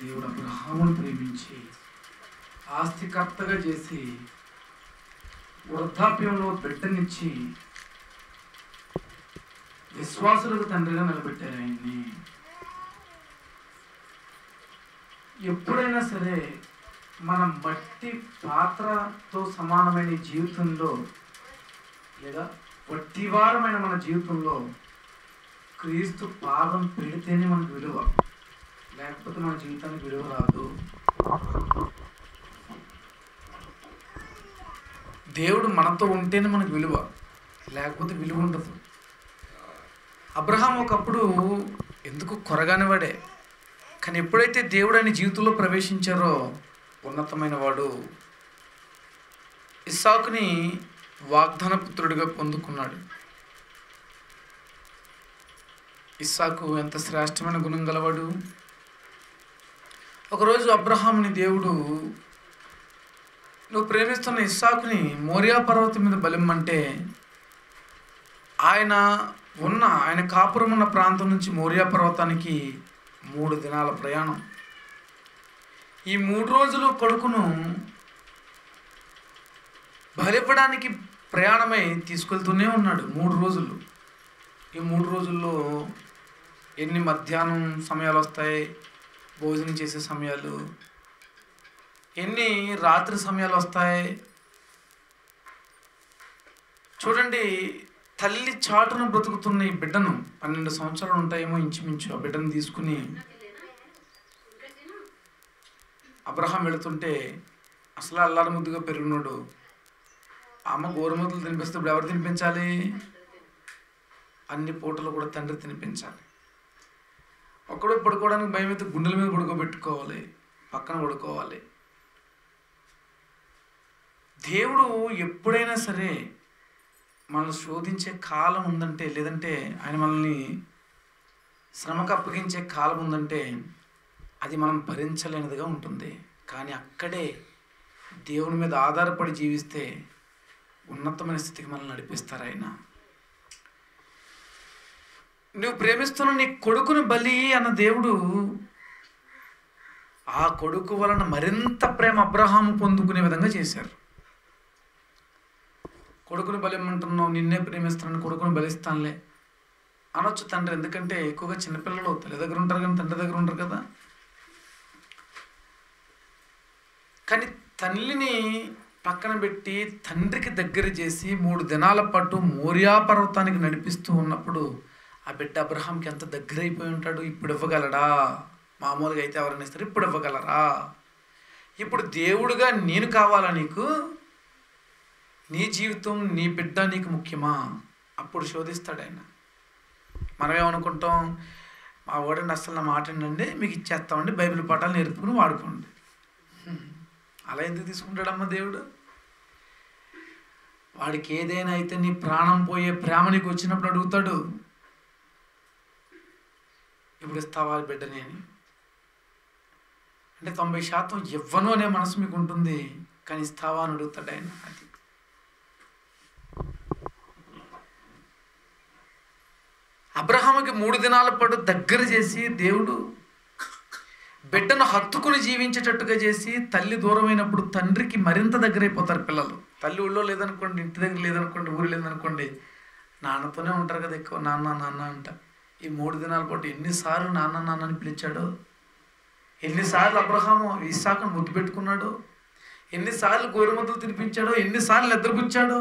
దేవుడు అబ్రహామును ప్రేమించి ఆస్తికర్తగా చేసి వృద్ధాప్యంలో బిడ్డనిచ్చి విశ్వాసులకు తండ్రిగా నిలబెట్టారు ఆయన్ని ఎప్పుడైనా సరే మన మట్టి పాత్రతో సమానమైన ఈ జీవితంలో లేదా వట్టివారమైన మన జీవితంలో క్రీస్తు పాదం పెడితేనే మనకు విలువ లేకపోతే మన జీవితానికి విలువ రాదు దేవుడు మనతో ఉంటేనే మనకు విలువ లేకపోతే విలువ ఉండదు అబ్రహాం ఒకప్పుడు ఎందుకు కొరగాని వాడే కానీ ఎప్పుడైతే దేవుడు ఆయన జీవితంలో ప్రవేశించారో ఉన్నతమైన వాడు ఇస్సాకుని వాగ్దాన పుత్రుడిగా పొందుకున్నాడు ఇస్సాకు ఎంత శ్రేష్టమైన గుణం గలవాడు ఒకరోజు అబ్రహాంని దేవుడు నువ్వు ప్రేమిస్తున్న ఇస్సాకుని మోరియా పర్వతం మీద బలిమ్మంటే ఆయన ఉన్న ఆయన కాపురం ఉన్న ప్రాంతం నుంచి మోరియా పర్వతానికి మూడు దినాల ప్రయాణం ఈ మూడు రోజులు కొడుకును బలివ్వడానికి ప్రయాణమై తీసుకెళ్తూనే ఉన్నాడు మూడు రోజులు ఈ మూడు రోజుల్లో ఎన్ని మధ్యాహ్నం సమయాలు వస్తాయి భోజనం చేసే సమయాలు ఎన్ని రాత్రి సమయాలు వస్తాయి చూడండి తల్లి చాటును బ్రతుకుతున్న ఈ బిడ్డను పన్నెండు సంవత్సరాలు ఉంటాయేమో ఇంచుమించు ఆ బిడ్డను తీసుకుని అబ్రహాం వెళుతుంటే అసలు అల్లారి ముద్దుగా పెరిగినాడు అమ్మ గోరుముద్దలు తినిపిస్తే ఇప్పుడు ఎవరు తినిపించాలి అన్ని పూటలు కూడా తండ్రి తినిపించాలి ఒక్కడో పడుకోవడానికి భయం అయితే గుండెల మీద పడుకోబెట్టుకోవాలి పక్కన పడుకోవాలి దేవుడు ఎప్పుడైనా సరే మనల్ని శోధించే కాలం ఉందంటే లేదంటే ఆయన మనల్ని శ్రమకు అప్పగించే కాలం ఉందంటే అది మనం భరించలేనిదిగా ఉంటుంది కానీ అక్కడే దేవుని మీద ఆధారపడి జీవిస్తే ఉన్నతమైన స్థితికి మనల్ని నడిపిస్తారు ఆయన నువ్వు ప్రేమిస్తున్న నీ కొడుకును బలి అన్న దేవుడు ఆ కొడుకు వలన మరింత ప్రేమ అబ్రహాము పొందుకునే విధంగా చేశారు కొడుకుని బలిమ్మంటున్నావు నిన్నే ప్రేమిస్తానని కొడుకుని బలిస్తానులే అనొచ్చు తండ్రి ఎందుకంటే ఎక్కువగా చిన్నపిల్లలు తల్లి దగ్గర ఉంటారు కానీ తండ్రి దగ్గర ఉంటారు కదా కానీ తల్లిని పక్కన పెట్టి తండ్రికి దగ్గర చేసి మూడు దినాల పాటు మోరియా పర్వతానికి నడిపిస్తూ ఉన్నప్పుడు ఆ బిడ్డ అబ్రహాంకి ఎంత దగ్గర అయిపోయి ఉంటాడు ఇప్పుడు ఇవ్వగలడా మామూలుగా అయితే ఎవరైనా ఇస్తారు ఇప్పుడు ఇవ్వగలరా ఇప్పుడు దేవుడుగా నేను కావాలా నీకు నీ జీవితం నీ బిడ్డ నీకు ముఖ్యమా అప్పుడు శోధిస్తాడు ఆయన మనం ఏమనుకుంటాం మా వాడండి అసలు నా మాట ఏంటండి మీకు ఇచ్చేస్తామండి బైబిల్ పాఠాలు నేర్పుకుని వాడుకోండి హ్మ్. అలా ఎందుకు తీసుకుంటాడమ్మా దేవుడు వాడికి ఏదైనా అయితే నీ ప్రాణం పోయే ప్రేమ నీకు వచ్చినప్పుడు అడుగుతాడు ఇప్పుడు ఇస్తావా బిడ్డని అని అంటే తొంభై శాతం ఇవ్వను అనే మనసు మీకు ఉంటుంది కానీ ఇస్తావా అని అడుగుతాడు ఆయన అది అబ్రహాముకి మూడు దినాల పాటు దగ్గర చేసి దేవుడు బిడ్డను హత్తుకుని జీవించేటట్టుగా చేసి తల్లి దూరమైనప్పుడు తండ్రికి మరింత దగ్గరైపోతారు పిల్లలు తల్లి ఊళ్ళో లేదనుకోండి ఇంటి దగ్గర లేదనుకోండి ఊరు లేదనుకోండి నాన్నతోనే ఉంటారు కదా ఎక్కువ నాన్న నాన్న అంట ఈ మూడు దినాల పాటు ఎన్నిసార్లు నాన్న నాన్న అని పిలిచాడు ఎన్నిసార్లు అబ్రహాము ఇస్సాకును ముద్దు పెట్టుకున్నాడు ఎన్నిసార్లు గోరుముద్దలు తినిపించాడో ఎన్నిసార్లు నిద్రపుచ్చాడో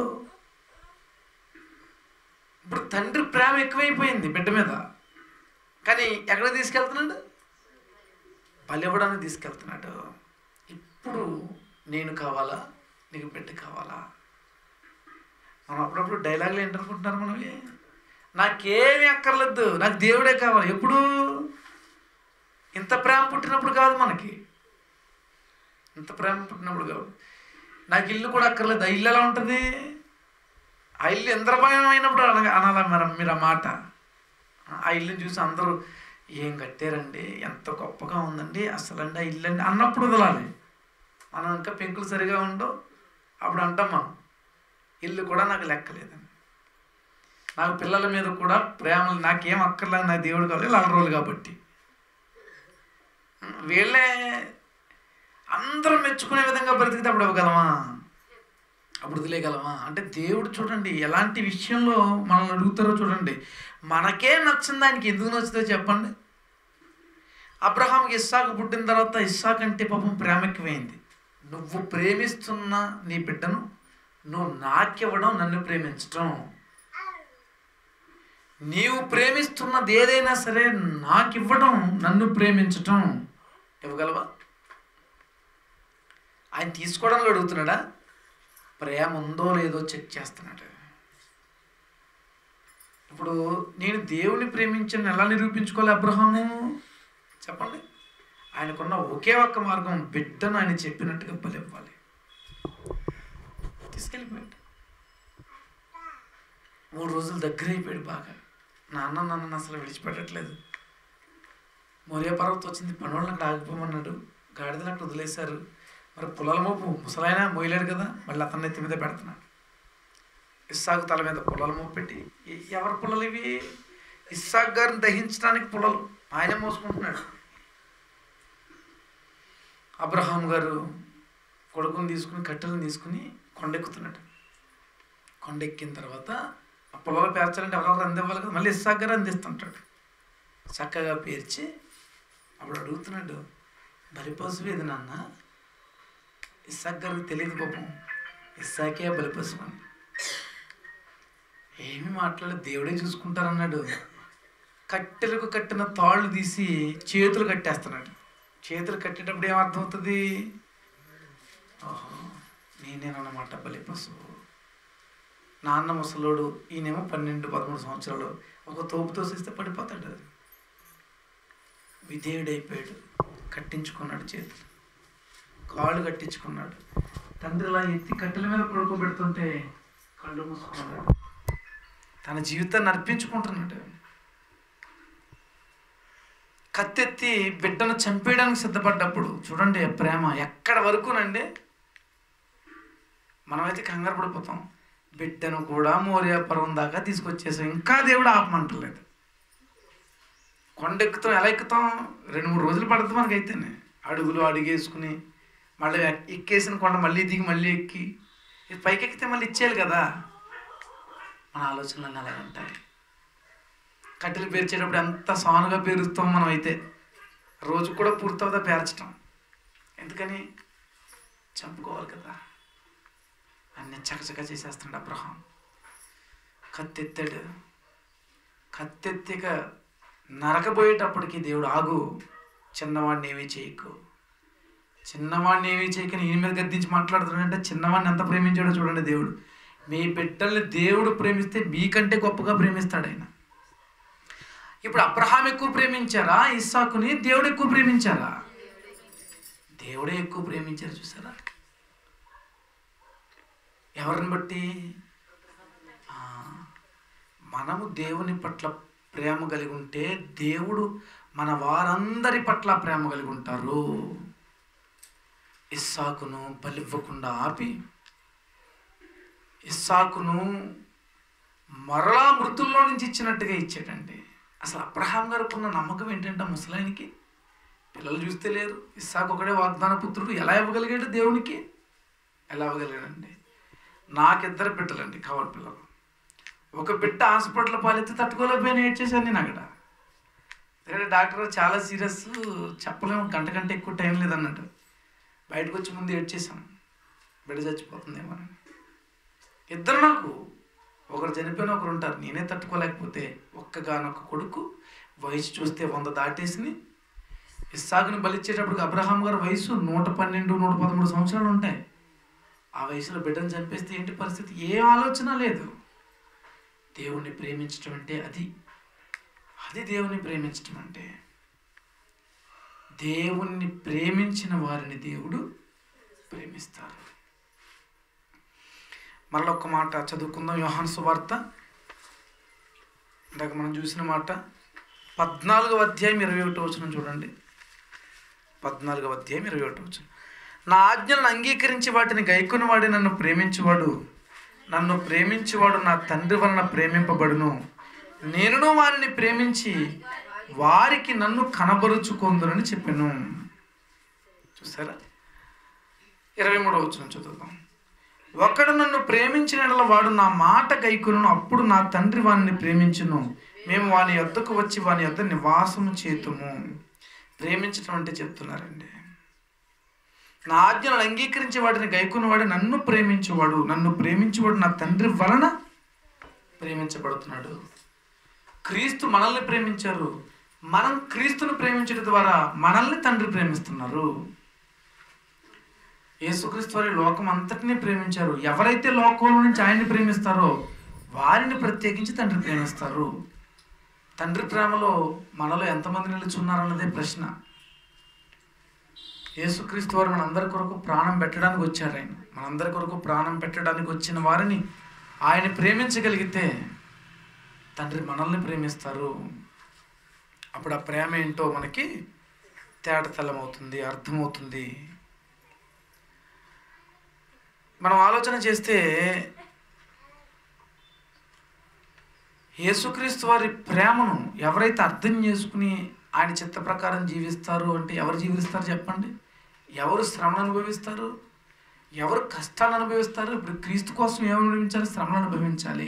ఇప్పుడు తండ్రి ప్రేమ ఎక్కువైపోయింది బిడ్డ మీద కానీ ఎక్కడ తీసుకెళ్తున్నాడు బలివ్వడానికి తీసుకెళ్తున్నాడు ఇప్పుడు నేను కావాలా నీకు బిడ్డ కావాలా మనం అప్పుడప్పుడు డైలాగులు ఏంటనుకుంటున్నారు మనవి నాకేమీ అక్కర్లేదు నాకు దేవుడే కావాలి ఎప్పుడు ఇంత ప్రేమ పుట్టినప్పుడు కాదు మనకి ఇంత ప్రేమ పుట్టినప్పుడు కాదు నాకు ఇల్లు కూడా అక్కర్లేదు ఆ ఇల్లు ఎలా ఉంటుంది ఆ ఇల్లు ఇంద్రభయం అయినప్పుడు అనగా అనాలా మరి మీరు ఆ మాట ఆ ఇల్లుని చూసి అందరూ ఏం కట్టారండి ఎంత గొప్పగా ఉందండి అసలండి ఆ ఇల్లు అండి అన్నప్పుడు వదలాలి మనం ఇంకా పెంకులు సరిగా ఉండవు అప్పుడు అంటాం మనం ఇల్లు కూడా నాకు లెక్కలేదండి నాకు పిల్లల మీద కూడా ప్రేమ నాకేం అక్కర్లేదు నా దేవుడు కావాలి లాల రోజులు కాబట్టి వీళ్ళే అందరూ మెచ్చుకునే విధంగా బ్రతికితే అప్పుడు ఇవ్వగలమా అప్పుడు వదిలేయగలమా అంటే దేవుడు చూడండి ఎలాంటి విషయంలో మనల్ని అడుగుతారో చూడండి మనకే నచ్చింది ఆయనకి ఎందుకు నచ్చుతుందో చెప్పండి అబ్రహాంకి ఇస్సాకు పుట్టిన తర్వాత ఇస్సాక్ అంటే పాపం ప్రేమ ఎక్కువైంది నువ్వు ప్రేమిస్తున్న నీ బిడ్డను నువ్వు నాకివ్వడం నన్ను ప్రేమించటం నీవు ప్రేమిస్తున్నది ఏదైనా సరే నాకు ఇవ్వడం నన్ను ప్రేమించటం ఇవ్వగలవా ఆయన తీసుకోవడంలో అడుగుతున్నాడా ప్రేమ ఉందో లేదో చెక్ చేస్తున్నాడు ఇప్పుడు నేను దేవుని ప్రేమించిన ఎలా నిరూపించుకోవాలి అబ్రహాము చెప్పండి ఆయనకున్న ఒకే ఒక్క మార్గం బిడ్డను ఆయన చెప్పినట్టుగా బలివ్వాలి తీసుకెళ్ళిపోయాడు మూడు రోజులు దగ్గర అయిపోయాడు బాగా నాన్న నన్ను అసలు విడిచిపెట్టట్లేదు మోరియా పర్వతం వచ్చింది పనులను అక్కడ ఆగిపోమన్నాడు గాడిదలు అక్కడ వదిలేశారు మరి పొలాల మోపు ముసలాయన మోయలేడు కదా మళ్ళీ అతన్ని ఎత్తి మీద పెడుతున్నాడు ఇస్సాకు తల మీద పొలాల మోపు పెట్టి "ఎ- ఎవరి పొలాలు ఇవి ఇస్సాక్ గారిని దహించడానికి పొలాలు ఆయన మోసుకుంటున్నాడు అబ్రహాం గారు కొడుకుని తీసుకుని కట్టెలను తీసుకుని కొండెక్కుతున్నాడు కొండెక్కిన తర్వాత ఆ పొలాలు పేర్చాలంటే ఎవరెవరు అందివ్వాలి కదా మళ్ళీ ఇస్సాక్ గారు అందిస్తుంటాడు చక్కగా పేర్చి అప్పుడు అడుగుతున్నాడు బలిపశువు ఏది నాన్న ఇస్సాక్ గారికి తెలియదు పాపం ఇస్సాకే బలిపశువు అని ఏమి మాట్లాడలేదు దేవుడే చూసుకుంటారన్నాడు కట్టెలకు కట్టిన తాళ్ళు తీసి చేతులు కట్టేస్తున్నాడు చేతులు కట్టేటప్పుడు ఏమర్థమవుతుంది ఓహో నేనేనన్నమాట బలి పశువు నాన్న ముసలోడు ఈయనేమో పన్నెండు పదమూడు సంవత్సరాలు ఒక తోపుతో చేస్తే పడిపోతాడు అది విధేయుడైపోయాడు కట్టించుకున్నాడు చేతులు కాళ్ళు కట్టించుకున్నాడు తండ్రి ఇలా ఎత్తి కట్టెల మీద పడుకోబెడుతుంటే కళ్ళు మూసుకున్నాడు తన జీవితాన్ని అర్పించుకుంటున్నాడు కత్తెత్తి బిడ్డను చంపేయడానికి సిద్ధపడ్డప్పుడు చూడండి ఆ ప్రేమ ఎక్కడ వరకునండి మనమైతే కంగారు పడిపోతాం బిడ్డను కూడా మోరియా పర్వం దాకా తీసుకొచ్చేసాం ఇంకా దేవుడు ఆపమంటలేదు కొండ ఎక్కుతాం ఎలా ఎక్కుతాం రెండు మూడు రోజులు పడుతుంది మనకైతేనే అడుగులు అడుగేసుకుని మళ్ళీ ఎక్- ఎక్కేసిన కొండ మళ్ళీ దిగి మళ్ళీ ఎక్కి ఇది పైకి ఎక్కితే మళ్ళీ ఇచ్చేయాలి కదా మన ఆలోచనలు అలాగే ఉంటాయి కట్టెలు పేర్చేటప్పుడు ఎంత సానుగా పేరుస్తాం మనం అయితే రోజు కూడా పూర్తవుతా పేర్చటం ఎందుకని చంపుకోవాలి కదా అన్ని చకచక చేసేస్తున్నాడు అబ్రహాం కత్తెత్తాడు కత్తెత్తిక నరకబోయేటప్పటికి దేవుడు ఆగు చిన్నవాడిని ఏమీ చేయకు చిన్నవాడిని ఏమీ చేయకని ఈయన మీద గద్దించి మాట్లాడుతున్నాడంటే చిన్నవాడిని ఎంత ప్రేమించాడో చూడండి దేవుడు మీ బిడ్డల్ని దేవుడు ప్రేమిస్తే మీకంటే గొప్పగా ప్రేమిస్తాడు ఆయన ఇప్పుడు అబ్రహాం ఎక్కువ ప్రేమించారా ఇస్సాకుని దేవుడు ఎక్కువ ప్రేమించారా దేవుడే ఎక్కువ ప్రేమించారు చూసారా ఎవరిని బట్టి ఆ, మనము దేవుని పట్ల ప్రేమ కలిగి ఉంటే దేవుడు మన వారందరి పట్ల ప్రేమ కలిగి ఉంటారు ఇస్సాకును బలివ్వకుండా ఆపి ఇస్సాకును మరలా మృతుల్లో నుంచి ఇచ్చినట్టుగా ఇచ్చాడండి అసలు అబ్రహాం గారికి ఉన్న నమ్మకం ఏంటంటే ముసలాయనికి పిల్లలు చూస్తే లేరు ఇస్సాకు ఒకడే వాగ్దాన పుత్రుడు ఎలా ఇవ్వగలిగాడు దేవునికి ఎలా ఇవ్వగలిగాడండి నాకిద్దరు బిడ్డలండి కవర్ పిల్లలు ఒక బిడ్డ హాస్పిటల్ పాలెత్తి తట్టుకోలేకపోయినా ఏడ్చేసాను నేను అక్కడ ఎందుకంటే డాక్టర్ చాలా సీరియస్ చెప్పలేము గంట గంట ఎక్కువ టైం లేదన్నట్టు బయటకు వచ్చి ముందు ఏడ్చేసాం బిడ్డ చచ్చిపోతుందేమోనని ఇద్దరు నాకు ఒకరు చనిపోయిన ఒకరు ఉంటారు నేనే తట్టుకోలేకపోతే ఒక్కగానొక్క కొడుకు వయసు చూస్తే వంద దాటేసిని ఇస్సాకుని బలిచ్చేటప్పుడు అబ్రహాం గారి వయసు నూట పన్నెండు నూట పదమూడు సంవత్సరాలు ఉంటాయి ఆ వయసులో బిడ్డను చంపేస్తే ఏంటి పరిస్థితి ఏ ఆలోచన లేదు దేవుణ్ణి ప్రేమించటం అంటే అది అది దేవుణ్ణి ప్రేమించటం అంటే దేవుణ్ణి ప్రేమించిన వారిని దేవుడు ప్రేమిస్తారు మరలా ఒక్క మాట చదువుకుందాం యోహాను సువార్త ఇందాక మనం చూసిన మాట పద్నాలుగవ అధ్యాయం ఇరవై ఒకటి వచ్చిన చూడండి పద్నాలుగవ అధ్యాయం ఇరవై ఒకటి వచ్చిన నా ఆజ్ఞలను అంగీకరించి వాటిని గైకొని వాడి నన్ను ప్రేమించువాడు నన్ను ప్రేమించువాడు నా తండ్రి వలన ప్రేమింపబడును నేనును వారిని ప్రేమించి వారికి నన్ను కనబరుచుకుందురని చెప్పాను చూసారా ఇరవై మూడవ వచ్చిన చదువుదాం ఒకడు నన్ను ప్రేమించిన యెడల వాడు నా మాట గైకును అప్పుడు నా తండ్రి వానిని ప్రేమించును మేము వాని యొద్దకు వచ్చి వాని యొద్ద నివాసము చేతుము ప్రేమించడం అంటే చెప్తున్నారండి నా ఆజ్ఞలను అంగీకరించి వాడిని గైకున్నవాడు నన్ను ప్రేమించువాడు నన్ను ప్రేమించువాడు నా తండ్రి వలన ప్రేమించబడుతున్నాడు క్రీస్తు మనల్ని ప్రేమించారు మనం క్రీస్తును ప్రేమించడం ద్వారా మనల్ని తండ్రి ప్రేమిస్తున్నారు యేసుక్రీస్తు వారి లోకం అంతటినీ ప్రేమించారు ఎవరైతే లోకంలో నుంచి ఆయన్ని ప్రేమిస్తారో వారిని ప్రత్యేకించి తండ్రి ప్రేమిస్తారు తండ్రి ప్రేమలో మనలో ఎంతమంది నిలుచున్నారన్నదే ప్రశ్న యేసుక్రీస్తు వారు మనందరి కొరకు ప్రాణం పెట్టడానికి వచ్చారు ఆయన మనందరి కొరకు ప్రాణం పెట్టడానికి వచ్చిన వారిని ఆయన ప్రేమించగలిగితే తండ్రి మనల్ని ప్రేమిస్తారు అప్పుడు ఆ ప్రేమ ఏంటో మనకి తేటతెల్లమవుతుంది అర్థమవుతుంది మనం ఆలోచన చేస్తే యేసుక్రీస్తు వారి ప్రేమను ఎవరైతే అర్థం చేసుకుని ఆయన చిత్త ప్రకారం జీవిస్తారు అంటే ఎవరు జీవిస్తారు చెప్పండి ఎవరు శ్రమను అనుభవిస్తారు ఎవరు కష్టాలు అనుభవిస్తారు ఇప్పుడు క్రీస్తు కోసం ఏమి అనుభవించాలి శ్రమను అనుభవించాలి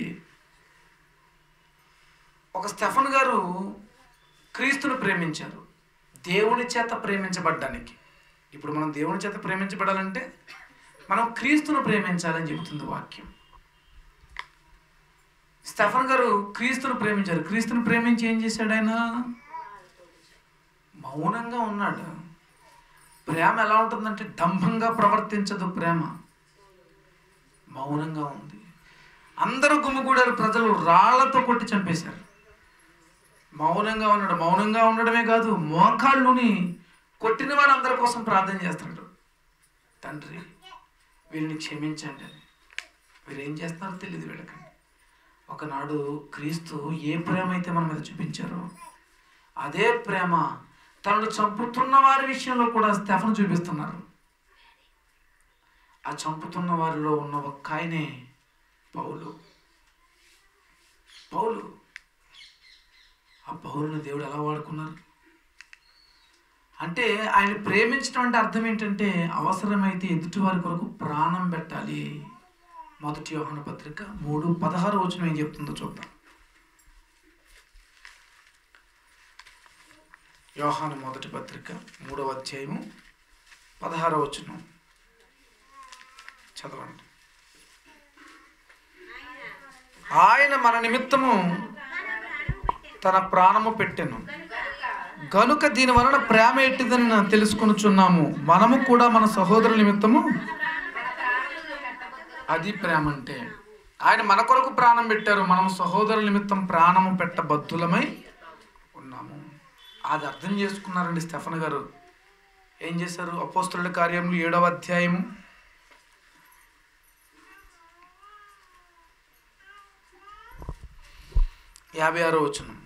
ఒక స్టెఫన్ గారు క్రీస్తును ప్రేమించారు దేవుని చేత ప్రేమించబడ్డానికి ఇప్పుడు మనం దేవుని చేత ప్రేమించబడాలంటే మనం క్రీస్తును ప్రేమించాలని చెబుతుంది వాక్యం స్టెఫన్ గారు క్రీస్తును ప్రేమించారు క్రీస్తును ప్రేమించి ఏం చేశాడు ఆయన మౌనంగా ఉన్నాడు ప్రేమ ఎలా ఉంటుందంటే డంభంగా ప్రవర్తించదు ప్రేమ మౌనంగా ఉంది అందరూ గుమ్మిగూడారు ప్రజలు రాళ్లతో కొట్టి చంపేశారు మౌనంగా ఉన్నాడు మౌనంగా ఉండడమే కాదు మోకాళ్ళుని కొట్టిన వారు అందరి కోసం ప్రార్థన చేస్తున్నాడు తండ్రి వీళ్ళని క్షమించండి అని వీళ్ళు ఏం చేస్తున్నారో తెలియదు వీళ్ళకండి ఒకనాడు క్రీస్తు ఏ ప్రేమ అయితే మన మీద చూపించారో అదే ప్రేమ తనను చంపుతున్న వారి విషయంలో కూడా స్టెఫన్ చూపిస్తున్నారు ఆ చంపుతున్న వారిలో ఉన్న ఒక్క ఆయనే పౌలు పౌలు ఆ పౌరుని దేవుడు ఎలా వాడుకున్నారు అంటే ఆయన ప్రేమించడం అంటే అర్థం ఏంటంటే అవసరమైతే ఎదుటి వారి కొరకు ప్రాణం పెట్టాలి మొదటి యోహన పత్రిక మూడు పదహారు వచనం ఏం చెప్తుందో చూద్దాం యోహాను మొదటి పత్రిక మూడవ అధ్యాయము పదహారవ వచనం చదవండి ఆయన మన నిమిత్తము తన ప్రాణము పెట్టెను గనుక దీని వలన ప్రేమ ఎట్టిదని నా తెలుసుకొనుచున్నాము మనము కూడా మన సహోదరుల నిమిత్తము అది ప్రేమ అంటే ఆయన మన కొరకు ప్రాణం పెట్టారు మనం సహోదరుల నిమిత్తం ప్రాణము పెట్టబద్దులమై ఉన్నాము అది అర్థం చేసుకున్నారండి స్టెఫన్ గారు ఏం చేశారు అపోస్తుల కార్యములు ఏడవ అధ్యాయము యాభై ఆరో వచనం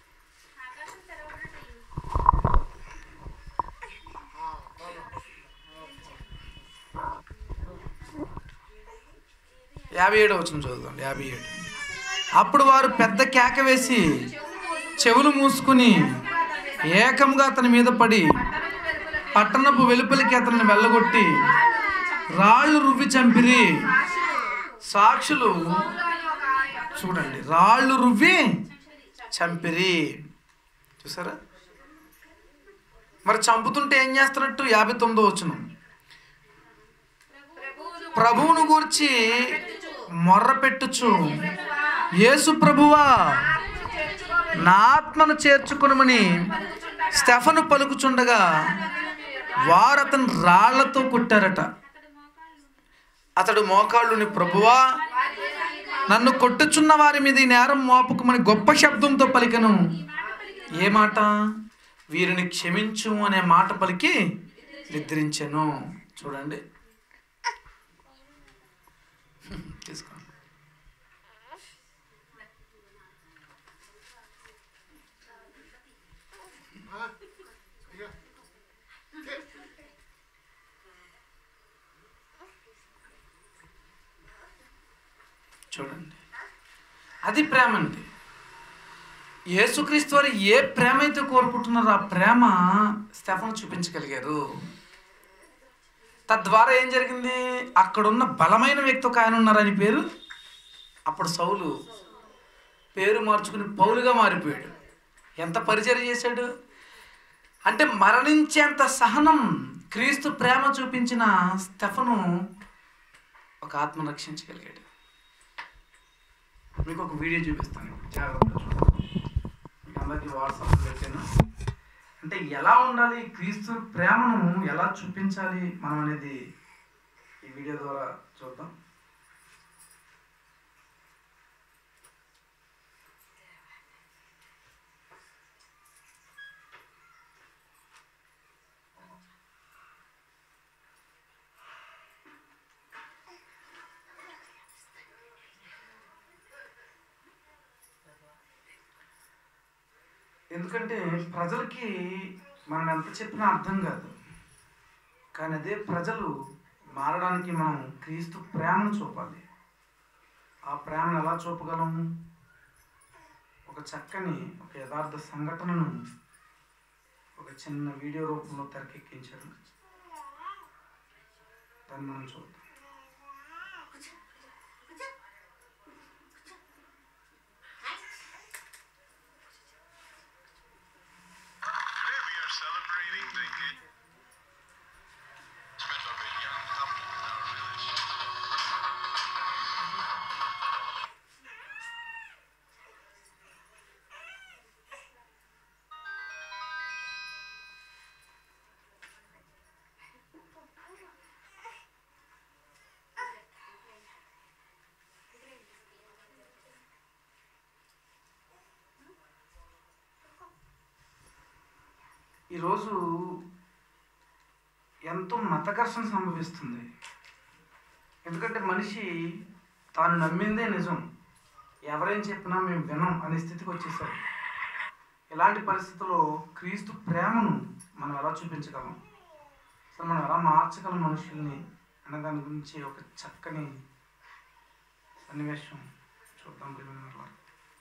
యాభై ఏడో వచ్చిన చదువుదాం యాభై ఏడు అప్పుడు వారు పెద్ద కేక వేసి చెవులు మూసుకుని ఏకంగా అతని మీద పడి పట్టణపు వెలుపలికి అతన్ని వెళ్ళగొట్టి రాళ్ళు రువ్వి చంపిరి సాక్షులు చూడండి రాళ్ళు రువ్వి చంపిరి చూసారా మరి చంపుతుంటే ఏం చేస్తున్నట్టు యాభై తొమ్మిదో వచ్చును ప్రభువును గూర్చి మొర్ర పెట్టుచు యేసు ప్రభువా నా ఆత్మను చేర్చుకునమని స్టెఫను పలుకుచుండగా వారు అతను రాళ్లతో కొట్టారట అతడు మోకాళ్ళుని ప్రభువా నన్ను కొట్టుచున్న వారి మీద ఈ నేరం మోపకమని గొప్ప శబ్దంతో పలికను ఏ మాట వీరిని క్షమించు అనే మాట పలికి నిద్రించాను చూడండి తీసుకోండి చూడండి అది ప్రేమ అండి యేసుక్రీస్తు వారు ఏ ప్రేమ అయితే కోరుకుంటున్నారో ఆ ప్రేమ స్టెఫన్ చూపించగలిగారు తద్వారా ఏం జరిగింది అక్కడున్న బలమైన వ్యక్తి ఒక ఆయన ఉన్నారని పేరు అప్పుడు సౌలు పేరు మార్చుకుని పౌలుగా మారిపోయాడు ఎంత పరిచయం చేశాడు అంటే మరణించేంత సహనం క్రీస్తు ప్రేమ చూపించిన స్టెఫను ఒక ఆత్మ రక్షించగలిగాడు మీకు ఒక వీడియో చూపిస్తాను జాగ్రత్తగా చూడండి. మీకు అందరికీ వాట్సాప్ పెట్టాను అంటే ఎలా ఉండాలి క్రీస్తు ప్రేమను ఎలా చూపించాలి మనం అనేది ఈ వీడియో ద్వారా చూద్దాం ఎందుకంటే ప్రజలకి మనం ఎంత చెప్పినా అర్థం కాదు కానీ అదే ప్రజలు మారడానికి మనం క్రీస్తు ప్రేమను చూపాలి ఆ ప్రేమను ఎలా చూపగలం ఒక చక్కని ఒక యథార్థ సంఘటనను ఒక చిన్న వీడియో రూపంలో తెరకెక్కించారు దాన్ని మనం చూద్దాం Today we are celebrating the engagement of a young couple in our village. ఈరోజు ఎంతో మతఘర్షణ సంభవిస్తుంది ఎందుకంటే మనిషి తాను నమ్మిందే నిజం ఎవరేం చెప్పినా మేము వినం అనే స్థితికి వచ్చేసారు ఇలాంటి పరిస్థితుల్లో క్రీస్తు ప్రేమను మనం ఎలా చూపించగలం అసలు మనం ఎలా మార్చగలం మనుషుల్ని అనే దాని గురించి ఒక చక్కని సన్నివేశం చూద్దాం ప్రియమైన వారు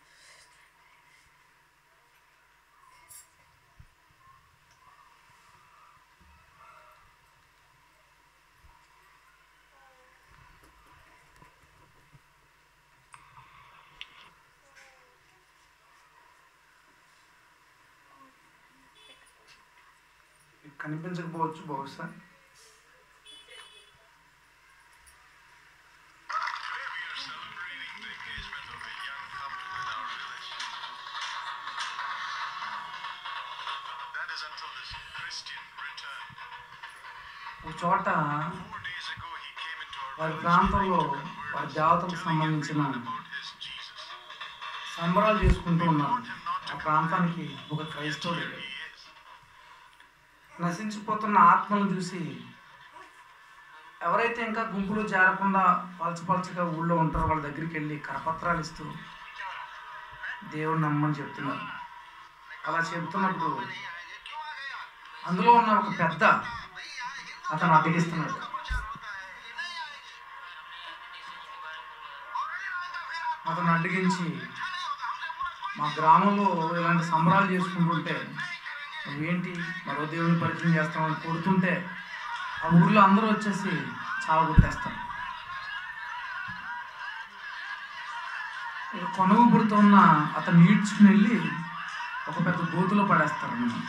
మీకు కనిపించకపోవచ్చు బహుశా Today we are celebrating the engagement of a young couple in our village. That is until this Christian returned. ఒక చోట Four days ago he came into our వారి village ప్రాంతంలో preaching the వారి word, దేవతలకు telling సంబంధించిన everyone about his Jesus. సంబరాలు చేసుకుంటూ ఉన్నారు ఆ ప్రాంతానికి ఒక క్రైస్తవుడు Here వెళ్ళాడు. he is. నశించిపోతున్న ఆత్మను చూసి ఎవరైతే ఇంకా గుంపులో చేరకుండా పలచపలచగా ఊళ్ళో ఉంటారో వాళ్ళ దగ్గరికి వెళ్ళి కరపత్రాలు ఇస్తూ దేవుడు నమ్మని చెప్తున్నారు అలా చెబుతున్నప్పుడు అందులో ఉన్న ఒక పెద్ద అతను అడ్డగిస్తున్నాడు అతను అడ్డగించి మా గ్రామంలో ఇలాంటి సంబరాలు చేసుకుంటుంటే నువ్వేంటి మరో దేవుని పరిచయం చేస్తామని కొడుతుంటే ఆ ఊర్లో అందరూ వచ్చేసి చావగొట్టేస్తారు ఇక కొనగుబుడుతో ఉన్న అతను ఈడ్చుకుని వెళ్ళి ఒక పెద్ద గోతులో పడేస్తారు అన్నమాట.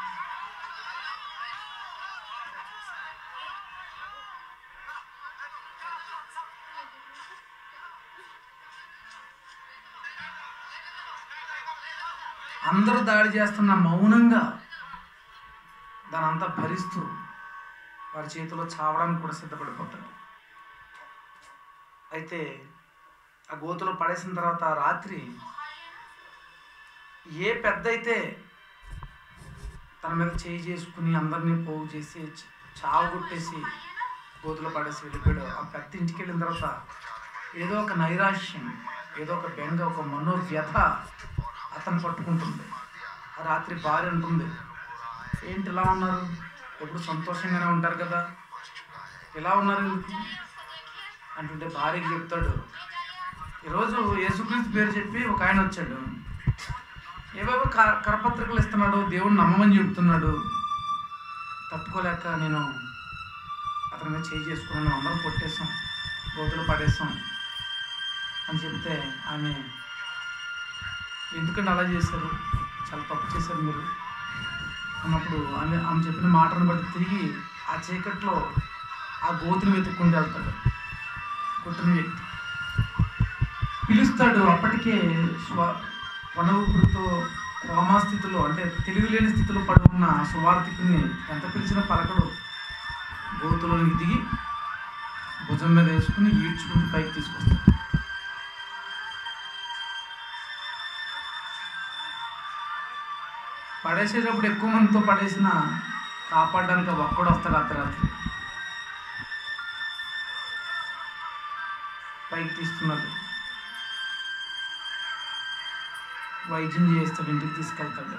అందరూ దాడి చేస్తున్న మౌనంగా దాని అంతా భరిస్తూ వారి చేతిలో చావడానికి కూడా సిద్ధపడిపోతాడు అయితే ఆ గోతులో పడేసిన తర్వాత ఆ రాత్రి ఏ పెద్ద అయితే తన మీద చేయి చేసుకుని అందరినీ పోగు చేసి చ- చావు కొట్టేసి గోతులో పడేసి వెళ్ళిపోయాడు ఆ పెద్ద ఇంటికి వెళ్ళిన తర్వాత ఏదో ఒక నైరాశ్యం ఏదో ఒక బెంగ ఒక మనోవ్యథ అతను పట్టుకుంటుంది ఆ రాత్రి భార్య అంటుంది ఏంటి ఇలా ఉన్నారు ఎప్పుడు సంతోషంగానే ఉంటారు కదా ఇలా ఉన్నారు ఎందుకు అంటుంటే భార్యకి చెప్తాడు ఈరోజు యేసుక్రీస్తు పేరు చెప్పి ఒక ఆయన వచ్చాడు ఏవేవో క- కరపత్రికలు ఇస్తున్నాడు దేవుడు నమ్మమని చెప్తున్నాడు తట్టుకోలేక నేను అతని మీద చేయి చేసుకున్నాను అందరం కొట్టేసాం గోతులు పడేసాం అని చెప్తే ఆమె ఎందుకంటే అలా చేశారు చాలా తప్పు చేశారు మీరు అన్నప్పుడు ఆమె ఆమె చెప్పిన మాటను బట్టి తిరిగి ఆ చీకట్లో ఆ గోతుని వెతుక్కుంటూ వెళ్తాడు కొట్టిన వ్యక్తి పిలుస్తాడు అప్పటికే స్వ వన ఊపిరితో కోమా స్థితిలో అంటే తెలివి లేని స్థితిలో పడి ఉన్న ఆ సువార్థికుని ఎంత పిలిచినా పలకడు గోతులోనికి దిగి భుజం మీద వేసుకుని ఈడ్చుకుంటూ పైకి తీసుకొస్తాడు పడేసేటప్పుడు ఎక్కువ మందితో పడేసిన కాపాడడానికి ఒక్కడు వస్తాడు అర్ధరాత్రి పైకి తీస్తున్నాడు వైద్యం చేస్తాడు ఇంటికి తీసుకెళ్తాడు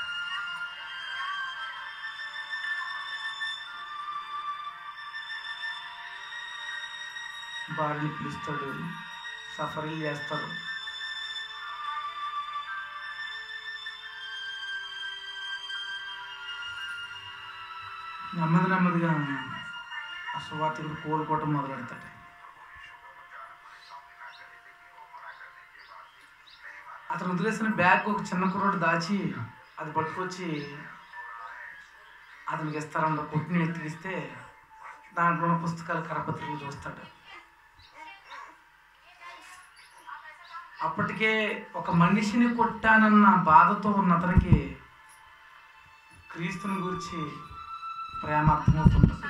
భార్యని పిలుస్తాడు సఫరీలు చేస్తారు నెమ్మది నెమ్మదిగా ఆ సువార్తికుడు కోలుకోవటం మొదలు పెడతాడు అతను వదిలేసిన బ్యాగ్ ఒక చిన్న కుర్రోడు దాచి అది పట్టుకొచ్చి అతనికి ఇస్తారంట కొట్టిని ఎత్తికిస్తే దాంట్లో ఉన్న పుస్తకాలు కరపత్రికలు చూస్తాడు అప్పటికే ఒక మనిషిని కొట్టానన్న బాధతో ఉన్న అతనికి క్రీస్తుని గురించి ప్రేమ అర్థమవుతుంటుంది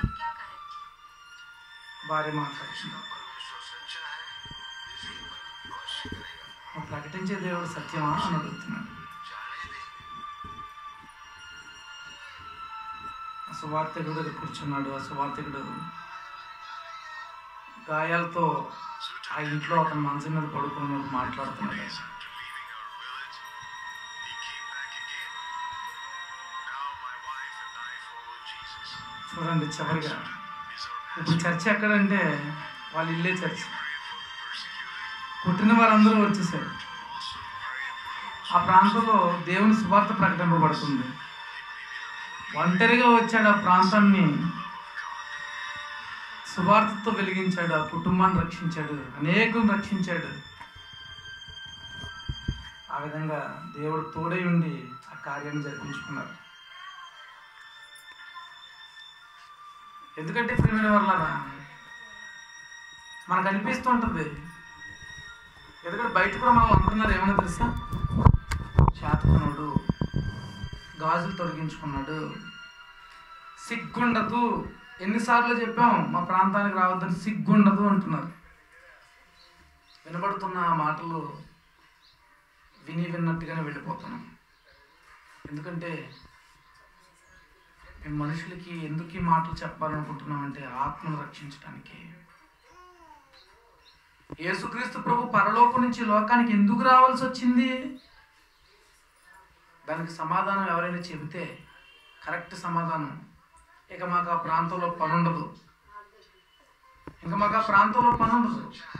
భార్య మాట్లాడుతుంది परमेश्वर सच्चा है इसकी मदद अवश्य करेगा నువ్వు ప్రకటించే దేవుడు సత్యమా అని అడుగుతున్నాడు जाने देंगे ఆ సువార్తికుడు దగ్గర కూర్చున్నాడు ఆ సువార్తికుడు గాయాలతో ఆ ఇంట్లో అతను మంచం మీద పడుకున్నప్పుడు మాట్లాడుతున్నాడు After leaving our village, he came back again. Now my wife and I follow Jesus. చూడండి చివరిగా He's our ఇప్పుడు చర్చ్ ఎక్కడంటే వాళ్ళ ఇల్లే church pray for the persecuted. కొట్టిన వారందరూ వచ్చేసారు Also very important. ఆ ప్రాంతంలో దేవుని సువార్త ప్రకటింపబడుతుంది ఒంటరిగా వచ్చాడు ఆ ప్రాంతాన్ని సువార్తతో వెలిగించాడు ఆ కుటుంబాన్ని రక్షించాడు అనేకులను రక్షించాడు ఆ విధంగా దేవుడు తోడై ఉండి ఆ కార్యాన్ని జరిపించుకున్నారు ఎందుకంటే ప్రేమైన వాళ్ళరా మనకు అనిపిస్తుంటుంది ఎందుకంటే బయట కూడా మనం అంటున్నారు ఏమన్నా తెలుసా చేతకున్నాడు గాజులు తొలగించుకున్నాడు సిగ్గుండదు ఎన్నిసార్లు చెప్పాం మా ప్రాంతానికి రావద్దని సిగ్గుండదు అంటున్నారు వినబడుతున్న ఆ మాటలు విని విన్నట్టుగానే వెళ్ళిపోతున్నాం ఎందుకంటే మేము మనుషులకి ఎందుకు ఈ మాటలు చెప్పాలనుకుంటున్నామంటే ఆత్మను రక్షించడానికి యేసుక్రీస్తు ప్రభు పరలోకం నుంచి ఈ లోకానికి ఎందుకు రావాల్సి వచ్చింది దానికి సమాధానం ఎవరైనా చెబితే కరెక్ట్ సమాధానం ఇక మాకు ఆ ప్రాంతంలో పని ఉండదు ఇంకా మాకు ఆ ప్రాంతంలో పని ఉండదు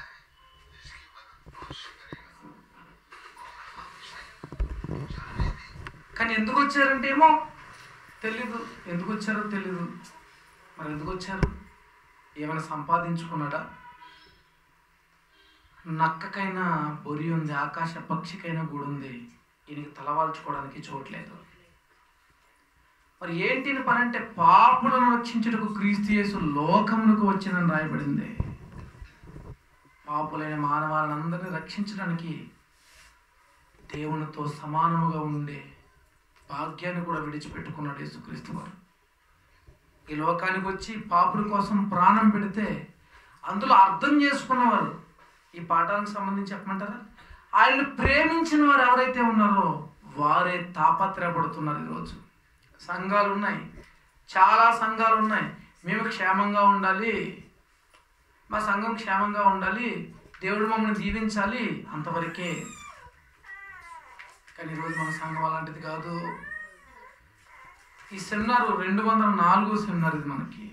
కానీ ఎందుకు వచ్చారంటే ఏమో తెలీదు ఎందుకు వచ్చారో తెలీదు మరి ఎందుకు వచ్చారు ఏమైనా సంపాదించుకున్నాడా నక్కకైనా బొరి ఉంది ఆకాశ పక్షికైనా గూడు ఉంది ఈయనకి తలవాల్చుకోవడానికి చోట్లేదు మరి ఏంటి ఈయన పని అంటే పాపులను రక్షించుటకు క్రీస్తు యేసు లోకమునకు వచ్చిందని రాయబడింది పాపులైన మానవాళ్ళందరినీ రక్షించడానికి దేవునితో సమానముగా ఉండే భాగ్యాన్ని కూడా విడిచిపెట్టుకున్నాడు యేసుక్రీస్తు వారు ఈ లోకానికి వచ్చి పాపుల కోసం ప్రాణం పెడితే అందులో అర్థం చేసుకున్నవారు ఈ పాఠానికి సంబంధించి చెప్పమంటారా ఆయన ప్రేమించిన వారు ఎవరైతే ఉన్నారో వారే తాపత్రయపడుతున్నారు ఈరోజు సంఘాలు ఉన్నాయి చాలా సంఘాలు ఉన్నాయి మేము క్షేమంగా ఉండాలి మా సంఘం క్షేమంగా ఉండాలి దేవుడు మమ్మల్ని దీవించాలి అంతవరకే కానీ ఈరోజు మన సంఘం అలాంటిది కాదు ఈ సెమినార్ రెండు వందల నాలుగో సెమినార్ ఇది మనకి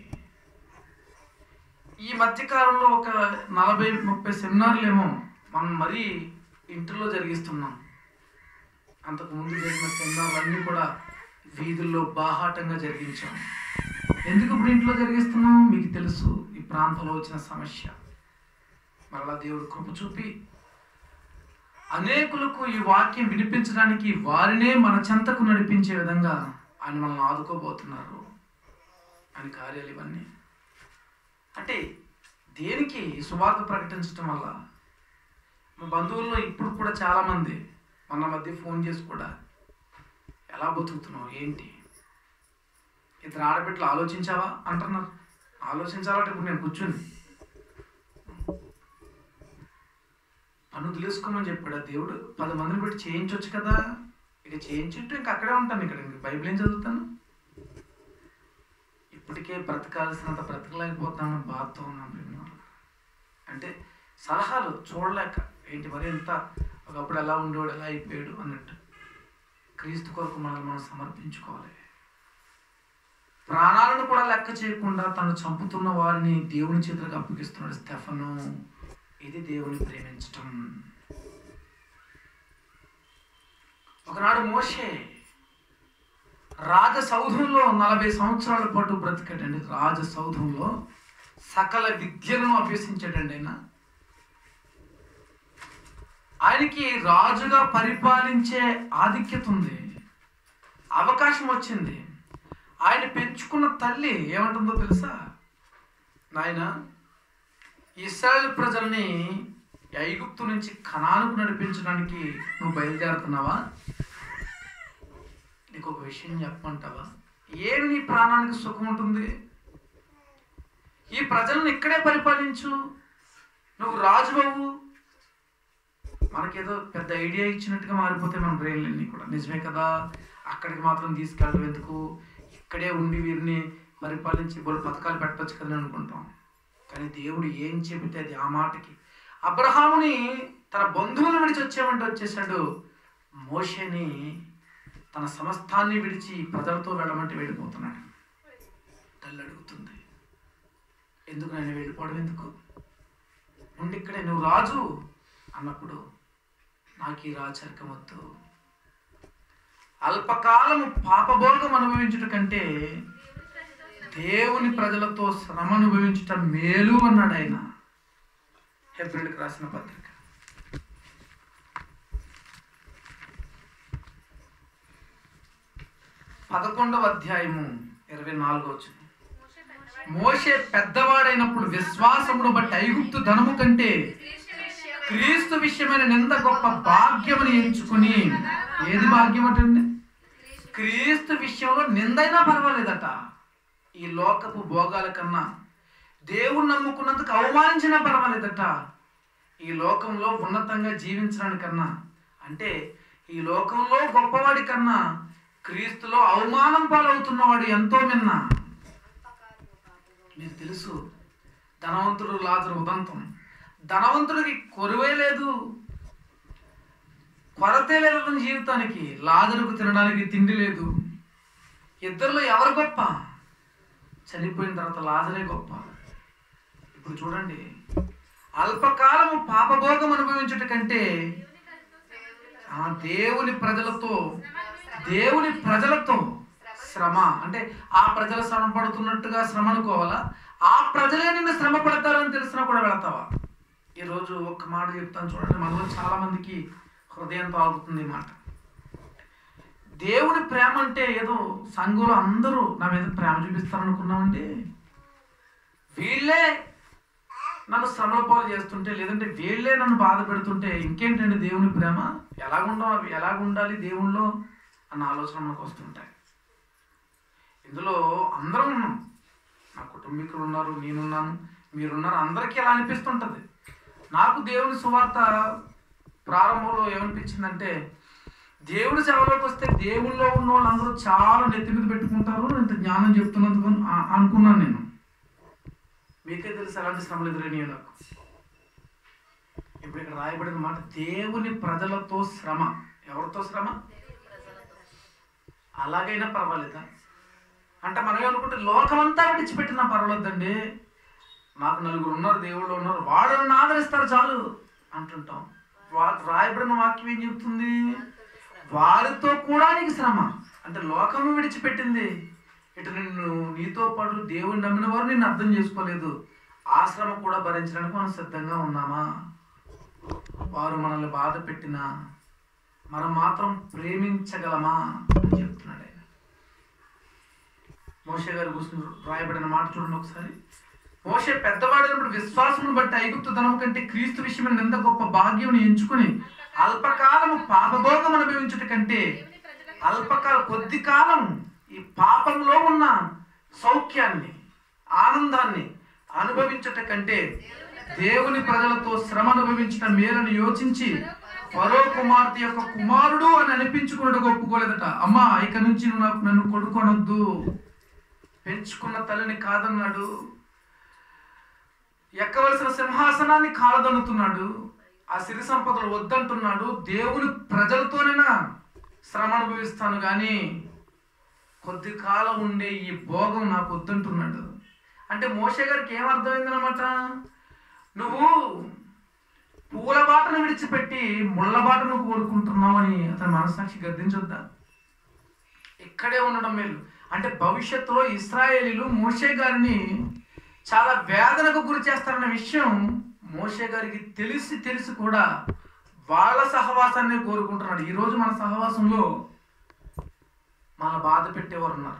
ఈ మధ్యకాలంలో ఒక నలభై ముప్పై సెమినార్లు ఏమో మనం మరీ ఇంటిలో జరిగిస్తున్నాం అంతకుముందు జరిగిన సెమినార్లన్నీ కూడా వీధుల్లో బాహాటంగా జరిగించాం ఎందుకు ఇప్పుడు ఇంట్లో జరిగిస్తున్నాం మీకు తెలుసు ఈ ప్రాంతంలో వచ్చిన సమస్య మరలా దేవుడు కృప చూపి అనేకులకు ఈ వాక్యం వినిపించడానికి వారినే మన చెంతకు నడిపించే విధంగా ఆయన మనల్ని ఆదుకోబోతున్నారు అని కార్యాలు ఇవన్నీ అంటే దేనికి సువార్త ప్రకటించడం వల్ల మా బంధువుల్లో ఇప్పుడు కూడా చాలామంది మన మధ్య ఫోన్ చేసి కూడా ఎలా బతుకుతున్నావు ఏంటి ఇద్దరు ఆడబిడ్డలు ఆలోచించావా అంటున్నారు ఆలోచించాలంటే ఇప్పుడు నేను కూర్చుని పన్ను తెలుసుకోమని చెప్పాడు ఆ దేవుడు పది మందిని పెట్టి చేయించవచ్చు కదా ఇక చేయించుంటే ఇంక అక్కడే ఉంటాను ఇక్కడ ఇంక బైబిల్ ఏం చదువుతాను ఇప్పటికే బ్రతకాల్సినంత బ్రతకలేకపోతామని బాధతో ఉన్నాం ప్రేమినారు అంటే సలహాలు చూడలేక ఏంటి మరి ఎంత ఒకప్పుడు ఎలా ఉండేవాడు ఎలా అయిపోయాడు అన్నట్టు క్రీస్తు కొరకు మనల్ని మనం సమర్పించుకోవాలి ప్రాణాలను కూడా లెక్క చేయకుండా తను చంపుతున్న వారిని దేవుని చేతులకు అప్పగిస్తున్నాడు స్టెఫను ఇది దేవుని ప్రేమించటం ఒకనాడు మోషే రాజసౌధంలో నలభై సంవత్సరాల పాటు బ్రతికాడండి రాజసౌధంలో సకల విద్యలను అభ్యసించాడండి ఆయన ఆయనకి రాజుగా పరిపాలించే ఆధిక్యత ఉంది అవకాశం వచ్చింది ఆయన పెంచుకున్న తల్లి ఏమంటుందో తెలుసా నాయన ఇస్రాయల్ ప్రజల్ని ఐగుప్తు నుంచి కణానికి నడిపించడానికి నువ్వు బయలుదేరుతున్నావా నీకు ఒక విషయం చెప్పమంటావా ఏమి నీ ప్రాణానికి సుఖం ఉంటుంది ఈ ప్రజలను ఇక్కడే పరిపాలించు నువ్వు రాజుబాబు మనకేదో పెద్ద ఐడియా ఇచ్చినట్టుగా మారిపోతే మన బ్రెయిన్లన్నీ కూడా నిజమే కదా అక్కడికి మాత్రం తీసుకెళ్ళడం ఎందుకు ఇక్కడే ఉండి వీరిని పరిపాలించి వాళ్ళు పథకాలు పెట్టవచ్చు కదా అనుకుంటాం కానీ దేవుడు ఏం చెబితే అది ఆ మాటకి అబ్రహాముని తన బంధువులు విడిచి వచ్చేమంటే వచ్చేసాడు మోషేని తన సమస్తాన్ని విడిచి ప్రజలతో వెళ్ళమంటే వెళ్ళిపోతున్నాడు తల్లి అడుగుతుంది ఎందుకు నేను వెళ్ళిపోవడం ఎందుకు ఉండి ఇక్కడే నువ్వు రాజు అన్నప్పుడు నాకు ఈ రాచరికం వద్దు అల్పకాలము పాపభోగం అనుభవించుట కంటే దేవుని ప్రజలతో శ్రమ అనుభవించుట మేలు అన్నాడు ఆయన హెబ్రిల్కి రాసిన పత్రిక పదకొండవ అధ్యాయము ఇరవై నాలుగో వచ్చింది మోషే పెద్దవాడైనప్పుడు విశ్వాసమును బట్టి ఐగుప్తు ధనము కంటే క్రీస్తు విషయమైన నింద గొప్ప భాగ్యమని ఎంచుకుని ఏది భాగ్యం అంటే క్రీస్తు విషయంలో నిందైనా పర్వాలేదట ఈ లోకపు భోగాల కన్నా దేవుణ్ణి నమ్ముకున్నందుకు అవమానించినా పర్వాలేదట ఈ లోకంలో ఉన్నతంగా జీవించడానికన్నా అంటే ఈ లోకంలో గొప్పవాడి కన్నా క్రీస్తులో అవమానం పాలవుతున్నవాడు ఎంతో మిన్న మీకు తెలుసు ధనవంతుడు లాజరు ఉదంతం ధనవంతుడికి కొరువే లేదు కొరతే లేదు అతని జీవితానికి లాజరుకు తినడానికి తిండి లేదు ఇద్దరిలో ఎవరు గొప్ప చనిపోయిన తర్వాత లాజరే గొప్ప ఇప్పుడు చూడండి అల్పకాలము పాపభోగం అనుభవించుట కంటే ఆ దేవుని ప్రజలతో దేవుని ప్రజలతో శ్రమ అంటే ఆ ప్రజలు శ్రమ పడుతున్నట్టుగా శ్రమ అనుకోవాలా ఆ ప్రజలే నిన్ను శ్రమ పడతారని తెలిసినా కూడా వెళతావా ఈరోజు ఒక్క మాట చెప్తాను చూడండి మనలో చాలా మందికి హృదయంతో ఆగుతుంది ఈ మాట దేవుని ప్రేమ అంటే ఏదో సంఘంలో అందరూ నా మీద ప్రేమ చూపిస్తారనుకున్నామండి వీళ్ళే నన్ను శ్రమల పాలు చేస్తుంటే లేదంటే వీళ్ళే నన్ను బాధ పెడుతుంటే ఇంకేంటండి దేవుని ప్రేమ ఎలాగుండో ఎలాగుండాలి దేవుళ్ళో అన్న ఆలోచన మనకు వస్తుంటాయి ఇందులో అందరం ఉన్నాం నా కుటుంబీకులు ఉన్నారు నేనున్నాను మీరున్నారు అందరికీ ఎలా అనిపిస్తుంటుంది నాకు దేవుని సువార్త ప్రారంభంలో ఏమనిపించిందంటే దేవుడి సేవలోకి వస్తే దేవుల్లో ఉన్న వాళ్ళందరూ చాలా నెత్తి మీద పెట్టుకుంటారు ఇంత జ్ఞానం చెప్తున్నందుకు ఆ- అనుకున్నాను నేను మీకే తెలుసు అలాంటి శ్రమలు ఎదురైనాయి నాకు ఇప్పుడు ఇక్కడ రాయబడిన మాట దేవుని ప్రజలతో శ్రమ ఎవరితో శ్రమ అలాగైనా పర్వాలేదా అంటే మనం ఏమనుకుంటే లోకమంతా విడిచిపెట్టినా పర్వాలేదండి నాకు నలుగురు ఉన్నారు దేవుళ్ళు ఉన్నారు వాళ్ళు నన్ను ఆదరిస్తారు చాలు అంటుంటాం వా రాయబడిన వాక్యం ఏం చెప్తుంది వారితో కూడా నీకు శ్రమ అంటే లోకము విడిచిపెట్టింది ఇటు నిన్ను నీతో పాటు దేవుని నమ్మిన వారు నిన్ను అర్థం చేసుకోలేదు ఆ శ్రమ కూడా భరించడానికి మనం సిద్ధంగా ఉన్నామా వారు మనల్ని బాధ పెట్టినా మనం మాత్రం ప్రేమించగలమా అని చెప్తున్నాడు ఆయన మోషే గారు కూర్చుని రాయబడిన మాట చూడండి ఒకసారి మోషే పెద్దవాడైనప్పుడు విశ్వాసమును బట్టి ఐగుప్తు ధనము కంటే క్రీస్తు విషయమైన నింద గొప్ప భాగ్యమును ఎంచుకుని అల్పకాలము పాపభోగం అనుభవించుట కంటే అల్పకాల కొద్ది కాలం ఈ పాపంలో ఉన్న సౌఖ్యాన్ని ఆనందాన్ని అనుభవించుట కంటే దేవుని ప్రజలతో శ్రమ అనుభవించిన మేలను యోచించి ఫరో కుమార్తె యొక్క కుమారుడు అని అనిపించుకున్నట్టు ఒప్పుకోలేదట అమ్మా ఇక నుంచి నువ్వు నాకు నన్ను కొడుకొనొద్దు పెంచుకున్న తల్లిని కాదన్నాడు ఎక్కవలసిన సింహాసనాన్ని కాలదన్నుతున్నాడు ఆ సిరి సంపదలు వద్దంటున్నాడు దేవుని ప్రజలతోనైనా శ్రమ అనుభవిస్తాను కానీ కొద్ది కాలం ఉండే ఈ భోగం నాకు వద్దంటున్నాడు అంటే మోషే గారికి ఏమర్థమైందనమాట నువ్వు పూల బాటను విడిచిపెట్టి ముళ్ళ బాటను కోరుకుంటున్నావు అని అతని మనసాక్షి గద్దించొద్దా ఇక్కడే ఉండడం మేలు అంటే భవిష్యత్తులో ఇస్రాయేలీలు మోషే గారిని చాలా వేదనకు గురి చేస్తారన్న విషయం మోషే గారికి తెలిసి తెలిసి కూడా వాళ్ళ సహవాసాన్ని కోరుకుంటున్నాడు ఈరోజు మన సహవాసంలో మన బాధ పెట్టేవారు ఉన్నారు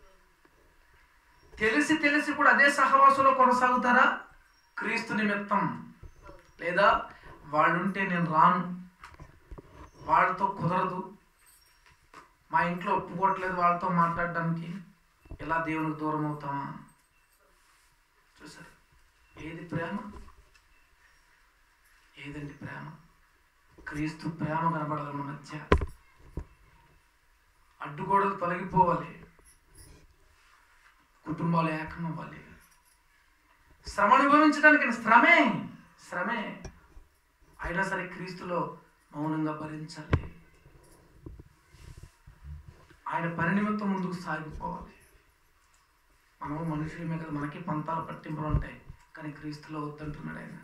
తెలిసి తెలిసి కూడా అదే సహవాసంలో కొనసాగుతారా క్రీస్తు నిమిత్తం లేదా వాళ్ళుంటే నేను రాను వాళ్ళతో కుదరదు మా ఇంట్లో ఒప్పుకోవట్లేదు వాళ్ళతో మాట్లాడడానికి ఎలా దేవునికి దూరం అవుతామా చూసారు ఏది ప్రేమ ఏదండి ప్రేమ క్రీస్తు ప్రేమ కనబడాలి మన మధ్య అడ్డుగోడలు తొలగిపోవాలి కుటుంబాలు ఏకం అవ్వాలి శ్రమ అనుభవించడానికి శ్రమే శ్రమే అయినా సరే క్రీస్తులో మౌనంగా భరించాలి ఆయన పని నిమిత్తం ముందుకు సాగిపోవాలి మనం మనుషుల మీద మనకి పంతాల పట్టింపులు ఉంటాయి కానీ క్రీస్తులో వద్దంటున్నాడు ఆయన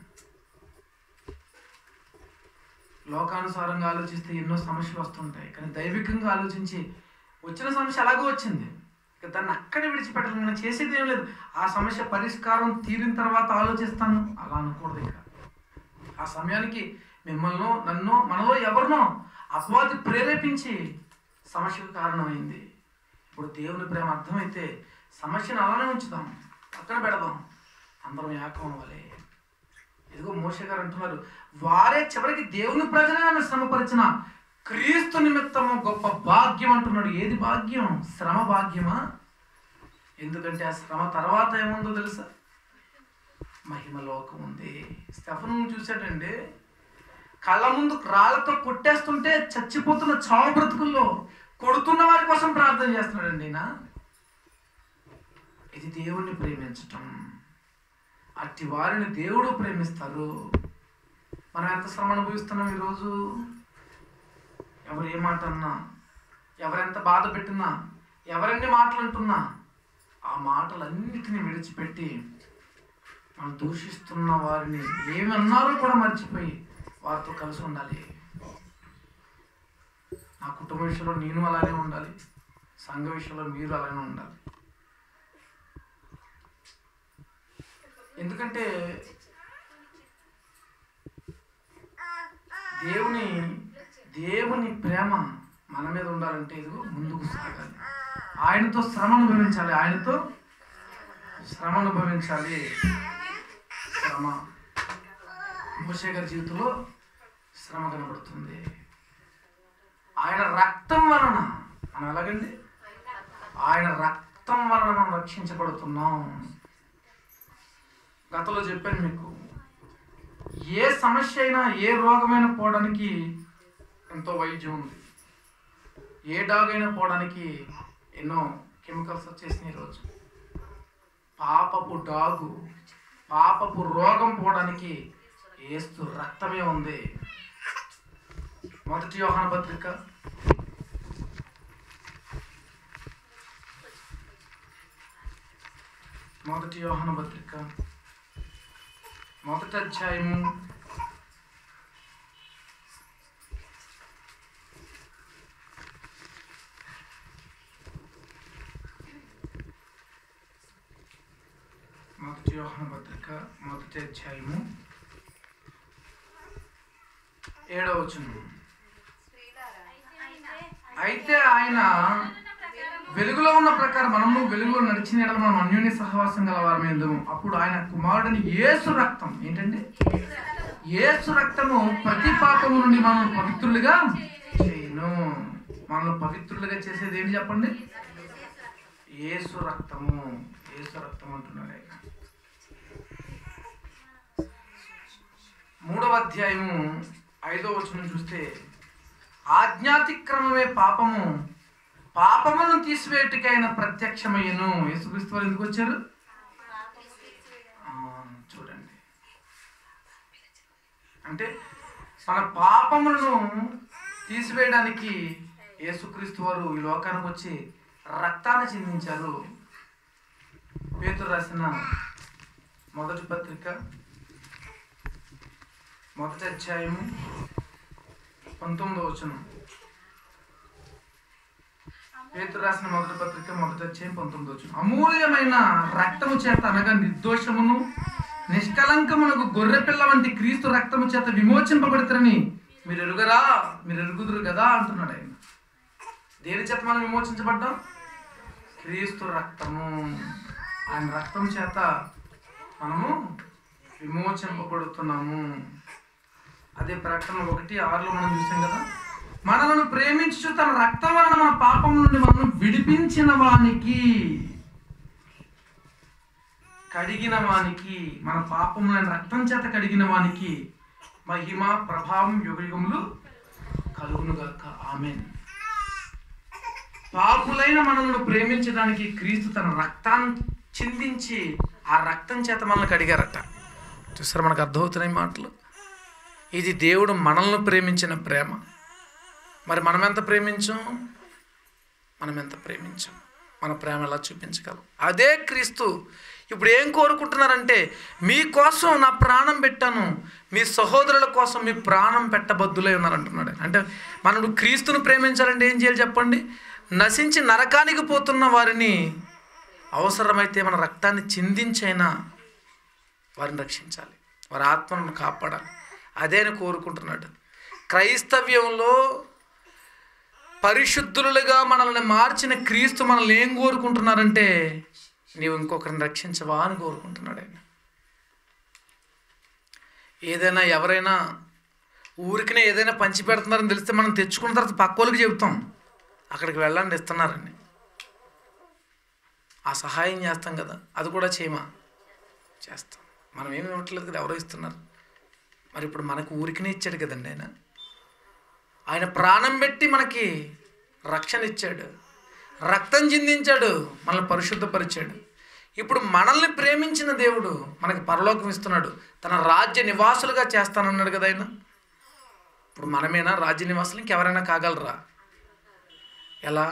లోకానుసారంగా ఆలోచిస్తే ఎన్నో సమస్యలు వస్తుంటాయి కానీ దైవికంగా ఆలోచించి వచ్చిన సమస్య అలాగో వచ్చింది ఇక దాన్ని అక్కడే విడిచిపెట్టాలి మనం చేసేది ఏం లేదు ఆ సమస్య పరిష్కారం తీరిన తర్వాత ఆలోచిస్తాను అలా అనకూడదు ఇక ఆ సమయానికి మిమ్మల్ని నన్ను మనలో ఎవరినో అపవాది ప్రేరేపించి సమస్యకు కారణమైంది ఇప్పుడు దేవుని ప్రేమ అర్థమైతే సమస్యను అలానే ఉంచుదాం పక్కన పెడదాం అందరం ఏకం అవ్వాలి ఇదిగో మోషే గారు అంటున్నారు వారే చివరికి దేవుని ప్రజలే నన్ను శ్రమపరిచిన క్రీస్తు నిమిత్తము గొప్ప భాగ్యం అంటున్నాడు ఏది భాగ్యం శ్రమ భాగ్యమా ఎందుకంటే ఆ శ్రమ తర్వాత ఏముందో తెలుసా మహిమ లోకం ఉంది స్టెఫను చూశాడండి కళ్ళ ముందు రాళ్ళతో కొట్టేస్తుంటే చచ్చిపోతున్న చావు బ్రతుకుల్లో కొడుతున్న వారి కోసం ప్రార్థన చేస్తున్నాడండి ఈయన ఇది దేవుణ్ణి ప్రేమించటం అట్టి వారిని దేవుడు ప్రేమిస్తారు మనం ఎంత శ్రమ అనుభవిస్తున్నాం ఈరోజు ఎవరు ఏ మాట అన్నా ఎవరెంత బాధ పెట్టినా ఎవరెన్ని మాటలు అంటున్నా ఆ మాటలన్నిటిని విడిచిపెట్టి మనం దూషిస్తున్న వారిని ఏమి అన్నారో కూడా మర్చిపోయి వారితో కలిసి ఉండాలి నా కుటుంబ విషయంలో నేను అలానే ఉండాలి సంఘ విషయంలో మీరు అలానే ఉండాలి ఎందుకంటే దేవుని దేవుని ప్రేమ మన మీద ఉండాలంటే ఇదిగో ముందుకు సాగాలి ఆయనతో శ్రమ అనుభవించాలి ఆయనతో శ్రమ అనుభవించాలి శ్రమ మోషే గారి జీవితంలో శ్రమ కనబడుతుంది ఆయన రక్తం వలన మనం ఎలాగండి ఆయన రక్తం వలన మనం రక్షించబడుతున్నాం గతంలో చెప్పాను మీకు ఏ సమస్య అయినా ఏ రోగమైనా పోవడానికి ఎంతో వైద్యం ఉంది ఏ డాగ్ అయినా పోవడానికి ఎన్నో కెమికల్స్ వచ్చేసినాయి ఈరోజు పాపపు డాగు పాపపు రోగం పోవడానికి ఏస్తు రక్తమే ఉంది మొదటి యోహాన పత్రిక మొదటి యోహాన పత్రిక మొదటి అధ్యాయము మొదటి యోహన పత్రిక మొదటి అధ్యాయము ఏడవ వచనం అయితే ఆయన వెలుగులో ఉన్న ప్రకారం మనము వెలుగులో నడిచిన ఎడల మనం అన్యోన్య సహవాసం గల వారం ఎందుము అప్పుడు ఆయన కుమారుడిని యేసు రక్తం ఏంటండి యేసు రక్తము ప్రతి పాపము నుండి మనం పవిత్రులుగా చేయను మనల్ని పవిత్రులుగా చేసేది ఏంటి చెప్పండి యేసు రక్తము యేసు రక్తం అంటున్నాడు ఆయన మూడవ అధ్యాయము ఐదవ వచనం చూస్తే ఆజ్ఞాతిక్రమమే పాపము పాపమును తీసివేటికైన ప్రత్యక్షమయ్యను యేసుక్రీస్తు వారు ఎందుకు వచ్చారు ఆ, చూడండి అంటే మన పాపములను తీసివేయడానికి యేసుక్రీస్తు వారు ఈ లోకానికి వచ్చి రక్తాన్ని చిందించారు పేతురు రాసిన మొదటి పత్రిక మొదటి అధ్యాయము పంతొమ్మిదో వచనం పేతురు రాసిన మొదటి పత్రిక మొదటి అధ్యాయం పంతొమ్మిదో వచనం అమూల్యమైన రక్తము చేత అనగా నిర్దోషమును నిష్కలంకమునకు గొర్రెపిల్ల వంటి క్రీస్తు రక్తము చేత విమోచింపబడతారని మీరు ఎరుగరా మీరు ఎరుగుదురు కదా అంటున్నాడు ఆయన దేని చేత మనం విమోచించబడ్డాం క్రీస్తు రక్తము ఆయన రక్తం చేత మనము విమోచింపబడుతున్నాము అదే ప్రకటన ఒకటి ఆరులో మనం చూసాం కదా మనలను ప్రేమించు తన రక్తం వలన మన పాపం నుండి మనం విడిపించిన వానికి కడిగిన వానికి మన పాపములను రక్తం చేత కడిగిన వానికి మహిమ ప్రభావం యుగయుగములు కలుగునుగాక ఆమెన్ పాపులైన మనల్ని ప్రేమించడానికి క్రీస్తు తన రక్తాన్ని చిందించి ఆ రక్తం చేత మనల్ని కడిగారట చూసారా మనకు అర్థమవుతున్నాయి ఈ మాటలు ఇది దేవుడు మనల్ని ప్రేమించిన ప్రేమ మరి మనం ఎంత ప్రేమించాం మనం ఎంత ప్రేమించాం మన ప్రేమ ఎలా చూపించగలం అదే క్రీస్తు ఇప్పుడు ఏం కోరుకుంటున్నారంటే మీకోసం నా ప్రాణం పెట్టాను మీ సహోదరుల కోసం మీ ప్రాణం పెట్టబద్దులై ఉన్నారంటున్నాడు అంటే మనం క్రీస్తును ప్రేమించాలంటే ఏం చేయాలి చెప్పండి నశించి నరకానికి పోతున్న వారిని అవసరమైతే మన రక్తాన్ని చిందించైనా వారిని రక్షించాలి వారి ఆత్మను కాపాడాలి అదే ఆయన కోరుకుంటున్నాడు క్రైస్తవ్యంలో పరిశుద్ధులుగా మనల్ని మార్చిన క్రీస్తు మనల్ని ఏం కోరుకుంటున్నారంటే నీవు ఇంకొకరిని రక్షించవా అని కోరుకుంటున్నాడు ఆయన ఏదైనా ఎవరైనా ఊరికినే ఏదైనా పంచి పెడుతున్నారని తెలిస్తే మనం తెచ్చుకున్న తర్వాత పక్క వాళ్ళకి చెబుతాం అక్కడికి వెళ్ళండి ఇస్తున్నారని ఆ సహాయం చేస్తాం కదా అది కూడా చేయమా చేస్తాం మనం ఏమి ఇవ్వట్లేదు కదా ఎవరో ఇస్తున్నారు మరి ఇప్పుడు మనకు ఊరికినే ఇచ్చాడు కదండి ఆయన ఆయన ప్రాణం పెట్టి మనకి రక్షణ ఇచ్చాడు రక్తం చిందించాడు మనల్ని పరిశుద్ధపరిచాడు ఇప్పుడు మనల్ని ప్రేమించిన దేవుడు మనకి పరలోకం ఇస్తున్నాడు తన రాజ్య నివాసులుగా చేస్తానన్నాడు కదా ఆయన ఇప్పుడు మనమేనా రాజ్య నివాసులు ఇంకెవరైనా కాగలరా ఎలా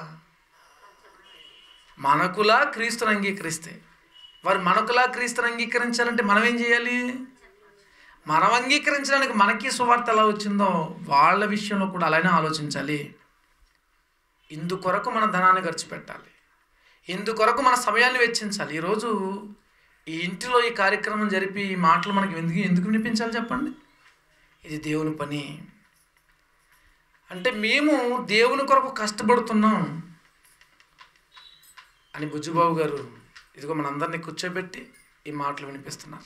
మనకులా క్రీస్తుని అంగీకరిస్తే వారు మనకులా క్రీస్తుని అంగీకరించాలంటే మనం ఏం చేయాలి మనం అంగీకరించడానికి మనకి సువార్త ఎలా వచ్చిందో వాళ్ళ విషయంలో కూడా అలానే ఆలోచించాలి ఇందుకొరకు మన ధనాన్ని ఖర్చు పెట్టాలి ఇందుకొరకు మన సమయాన్ని వెచ్చించాలి ఈరోజు ఈ ఇంటిలో ఈ కార్యక్రమం జరిపి ఈ మాటలు మనకి ఎందుకు ఎందుకు వినిపించాలి చెప్పండి ఇది దేవుని పని అంటే మేము దేవుని కొరకు కష్టపడుతున్నాం అని బుజ్జుబాబు గారు ఇదిగో మనందరినీ కూర్చోబెట్టి ఈ మాటలు వినిపిస్తున్నారు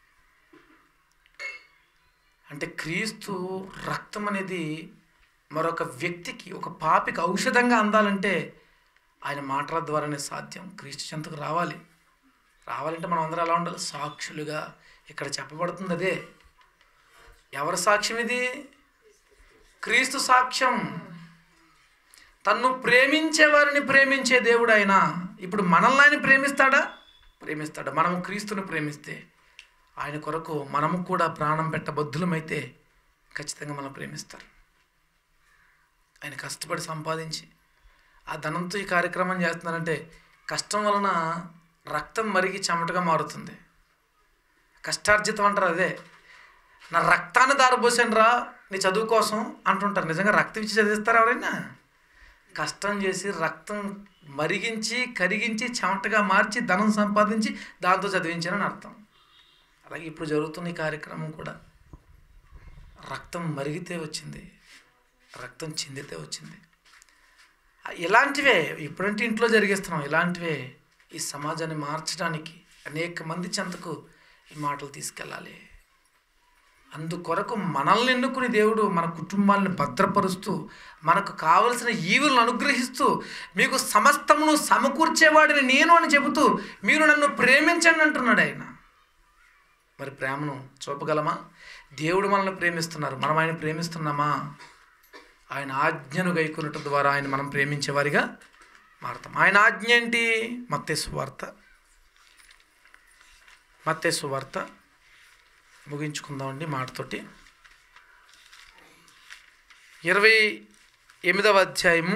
అంటే క్రీస్తు రక్తం అనేది మరొక వ్యక్తికి ఒక పాపికి ఔషధంగా అందాలంటే ఆయన మాటల ద్వారానే సాధ్యం క్రీస్తు చెంతకు రావాలి రావాలంటే మనం అందరం ఎలా ఉండాలి సాక్షులుగా ఇక్కడ చెప్పబడుతుంది అదే ఎవరి సాక్ష్యం ఇది క్రీస్తు సాక్ష్యం తన్ను ప్రేమించే వారిని ప్రేమించే దేవుడు ఆయన ఇప్పుడు మనల్ని ఆయన ప్రేమిస్తాడా ప్రేమిస్తాడు మనము క్రీస్తుని ప్రేమిస్తే ఆయన కొరకు మనము కూడా ప్రాణం పెట్టబద్ధులమైతే ఖచ్చితంగా మనం ప్రేమిస్తారు ఆయన కష్టపడి సంపాదించి ఆ ధనంతో ఈ కార్యక్రమం చేస్తున్నారంటే కష్టం వలన రక్తం మరిగి చెమటగా మారుతుంది కష్టార్జితం అంటారు అదే నా రక్తాన్ని దారబోసాను రా నీ చదువు కోసం అంటుంటారు నిజంగా రక్తం ఇచ్చి చదివిస్తారు ఎవరైనా కష్టం చేసి రక్తం మరిగించి కరిగించి చెమటగా మార్చి ధనం సంపాదించి దాంతో చదివించానని అర్థం అలాగే ఇప్పుడు జరుగుతున్న ఈ కార్యక్రమం కూడా రక్తం మరిగితే వచ్చింది రక్తం చిందితే వచ్చింది ఇలాంటివే ఇప్పుడంటే ఇంట్లో జరిగిస్తున్నాం ఇలాంటివే ఈ సమాజాన్ని మార్చడానికి అనేక మంది చెంతకు ఈ మాటలు తీసుకెళ్ళాలి అందుకొరకు మనల్ని ఎన్నుకుని దేవుడు మన కుటుంబాలను భద్రపరుస్తూ మనకు కావలసిన ఈవులను అనుగ్రహిస్తూ మీకు సమస్తమును సమకూర్చేవాడిని నేను అని చెబుతూ మీరు నన్ను ప్రేమించండి అంటున్నాడు ఆయన మరి ప్రేమను చూపగలమా దేవుడు మనల్ని ప్రేమిస్తున్నారు మనం ఆయన ప్రేమిస్తున్నామా ఆయన ఆజ్ఞను గైకొనటం ద్వారా ఆయన మనం ప్రేమించేవారిగా మారుతాం ఆయన ఆజ్ఞ ఏంటి మత్తేసు వార్త మత్తేసు వార్త ముగించుకుందామండి మాటతోటి ఇరవై ఎనిమిదవ అధ్యాయము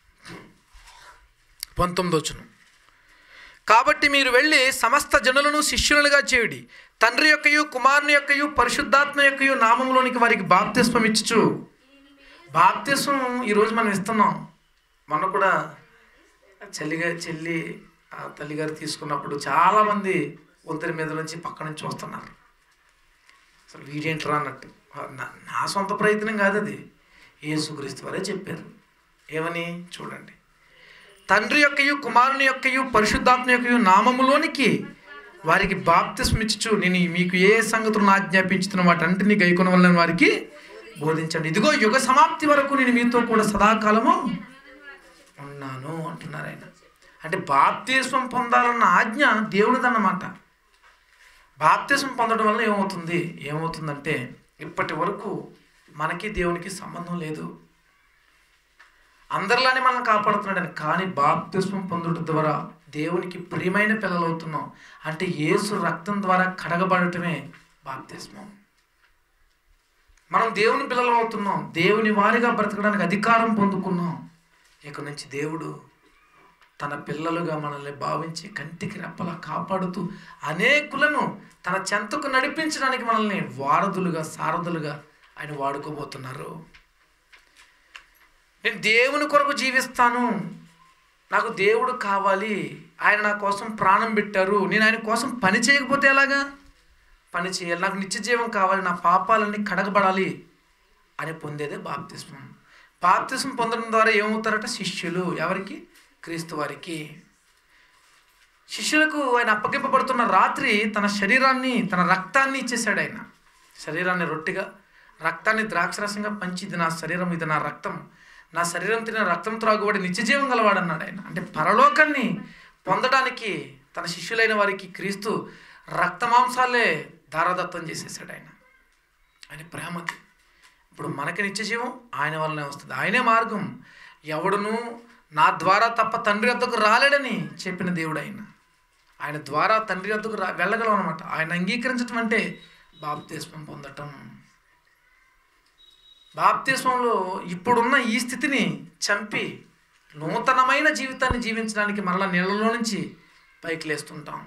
పంతొమ్మిది వచ్చును కాబట్టి మీరు వెళ్ళి సమస్త జనులను శిష్యులుగా చేయుడి తండ్రి యొక్కయు కుమారుని యొక్కయు పరిశుద్ధాత్మ యొక్కయు నామంలోనికి వారికి బాప్తిస్మం ఇచ్చుచు బాప్తిస్మం ఈరోజు మనం ఇస్తున్నాం మొన్న కూడా చెల్లిగా చెల్లి ఆ తల్లిగారు తీసుకున్నప్పుడు చాలామంది వంతెన మీద నుంచి పక్క నుంచి చూస్తున్నారు అసలు వీడేంట్రా అన్నట్టు నా నా సొంత ప్రయత్నం కాదు అది యేసుక్రీస్తు వారే చెప్పారు ఏమని చూడండి తండ్రి యొక్కయు కుమారుని యొక్కయు పరిశుద్ధాత్మ యొక్కయు నామములోనికి వారికి బాప్తిస్మిచ్చు నేను మీకు ఏ సంగతులను ఆజ్ఞాపించుతున్న వాటంటిని గైకొన వలన వారికి బోధించండి ఇదిగో యుగ సమాప్తి వరకు నేను మీతో కూడా సదాకాలము ఉన్నాను అంటున్నారు ఆయన అంటే బాప్తిస్వం పొందాలన్న ఆజ్ఞ దేవుడిదన్నమాట బాప్తిజం పొందడం వల్ల ఏమవుతుంది ఏమవుతుందంటే ఇప్పటి వరకు మనకి దేవునికి సంబంధం లేదు అందరిలానే మనం కాపాడుతున్నాడని కానీ బాప్తిస్మం పొందడం ద్వారా దేవునికి ప్రియమైన పిల్లలు అవుతున్నాం అంటే యేసు రక్తం ద్వారా కడగబడటమే బాప్తిస్మం మనం దేవుని పిల్లలు అవుతున్నాం దేవుని వారిగా బ్రతకడానికి అధికారం పొందుకున్నాం ఇక నుంచి దేవుడు తన పిల్లలుగా మనల్ని భావించి కంటికి రెప్పలా కాపాడుతూ అనేకులను తన చెంతకు నడిపించడానికి మనల్ని వారధులుగా సారథులుగా ఆయన వాడుకోబోతున్నారు నేను దేవుని కొరకు జీవిస్తాను నాకు దేవుడు కావాలి ఆయన నా కోసం ప్రాణం పెట్టారు నేను ఆయన కోసం పని చేయకపోతే ఎలాగా పని చేయాలి నాకు నిత్య జీవం కావాలి నా పాపాలన్నీ కడగబడాలి అని పొందేదే బాప్తిస్మం బాప్తిస్మం పొందడం ద్వారా ఏమవుతారట శిష్యులు ఎవరికి క్రీస్తు వారికి శిష్యులకు ఆయన అప్పగింపబడుతున్న రాత్రి తన శరీరాన్ని తన రక్తాన్ని ఇచ్చేశాడు ఆయన శరీరాన్ని రొట్టిగా రక్తాన్ని ద్రాక్షరసంగా పంచి ఇది నా శరీరం ఇది నా రక్తం నా శరీరం తిన రక్తం త్రాగుబడి నిత్యజీవం గలవాడు అన్నాడు ఆయన అంటే పరలోకాన్ని పొందడానికి తన శిష్యులైన వారికి క్రీస్తు రక్తమాంసాలే దారదత్తం చేసేసాడు ఆయన ఆయన ప్రేమకి ఇప్పుడు మనకి నిత్యజీవం ఆయన వల్లనే వస్తుంది ఆయనే మార్గం ఎవడును నా ద్వారా తప్ప తండ్రి వద్దకు రాలేడని చెప్పిన దేవుడు ఆయన ఆయన ద్వారా తండ్రి వద్దకు రా వెళ్ళగలం అనమాట ఆయన అంగీకరించటం అంటే బాప్తిస్మం పొందటం బాప్తిస్మంలో ఇప్పుడున్న ఈ స్థితిని చంపి నూతనమైన జీవితాన్ని జీవించడానికి మరలా నీళ్ళలో నుంచి పైకి లేస్తుంటాం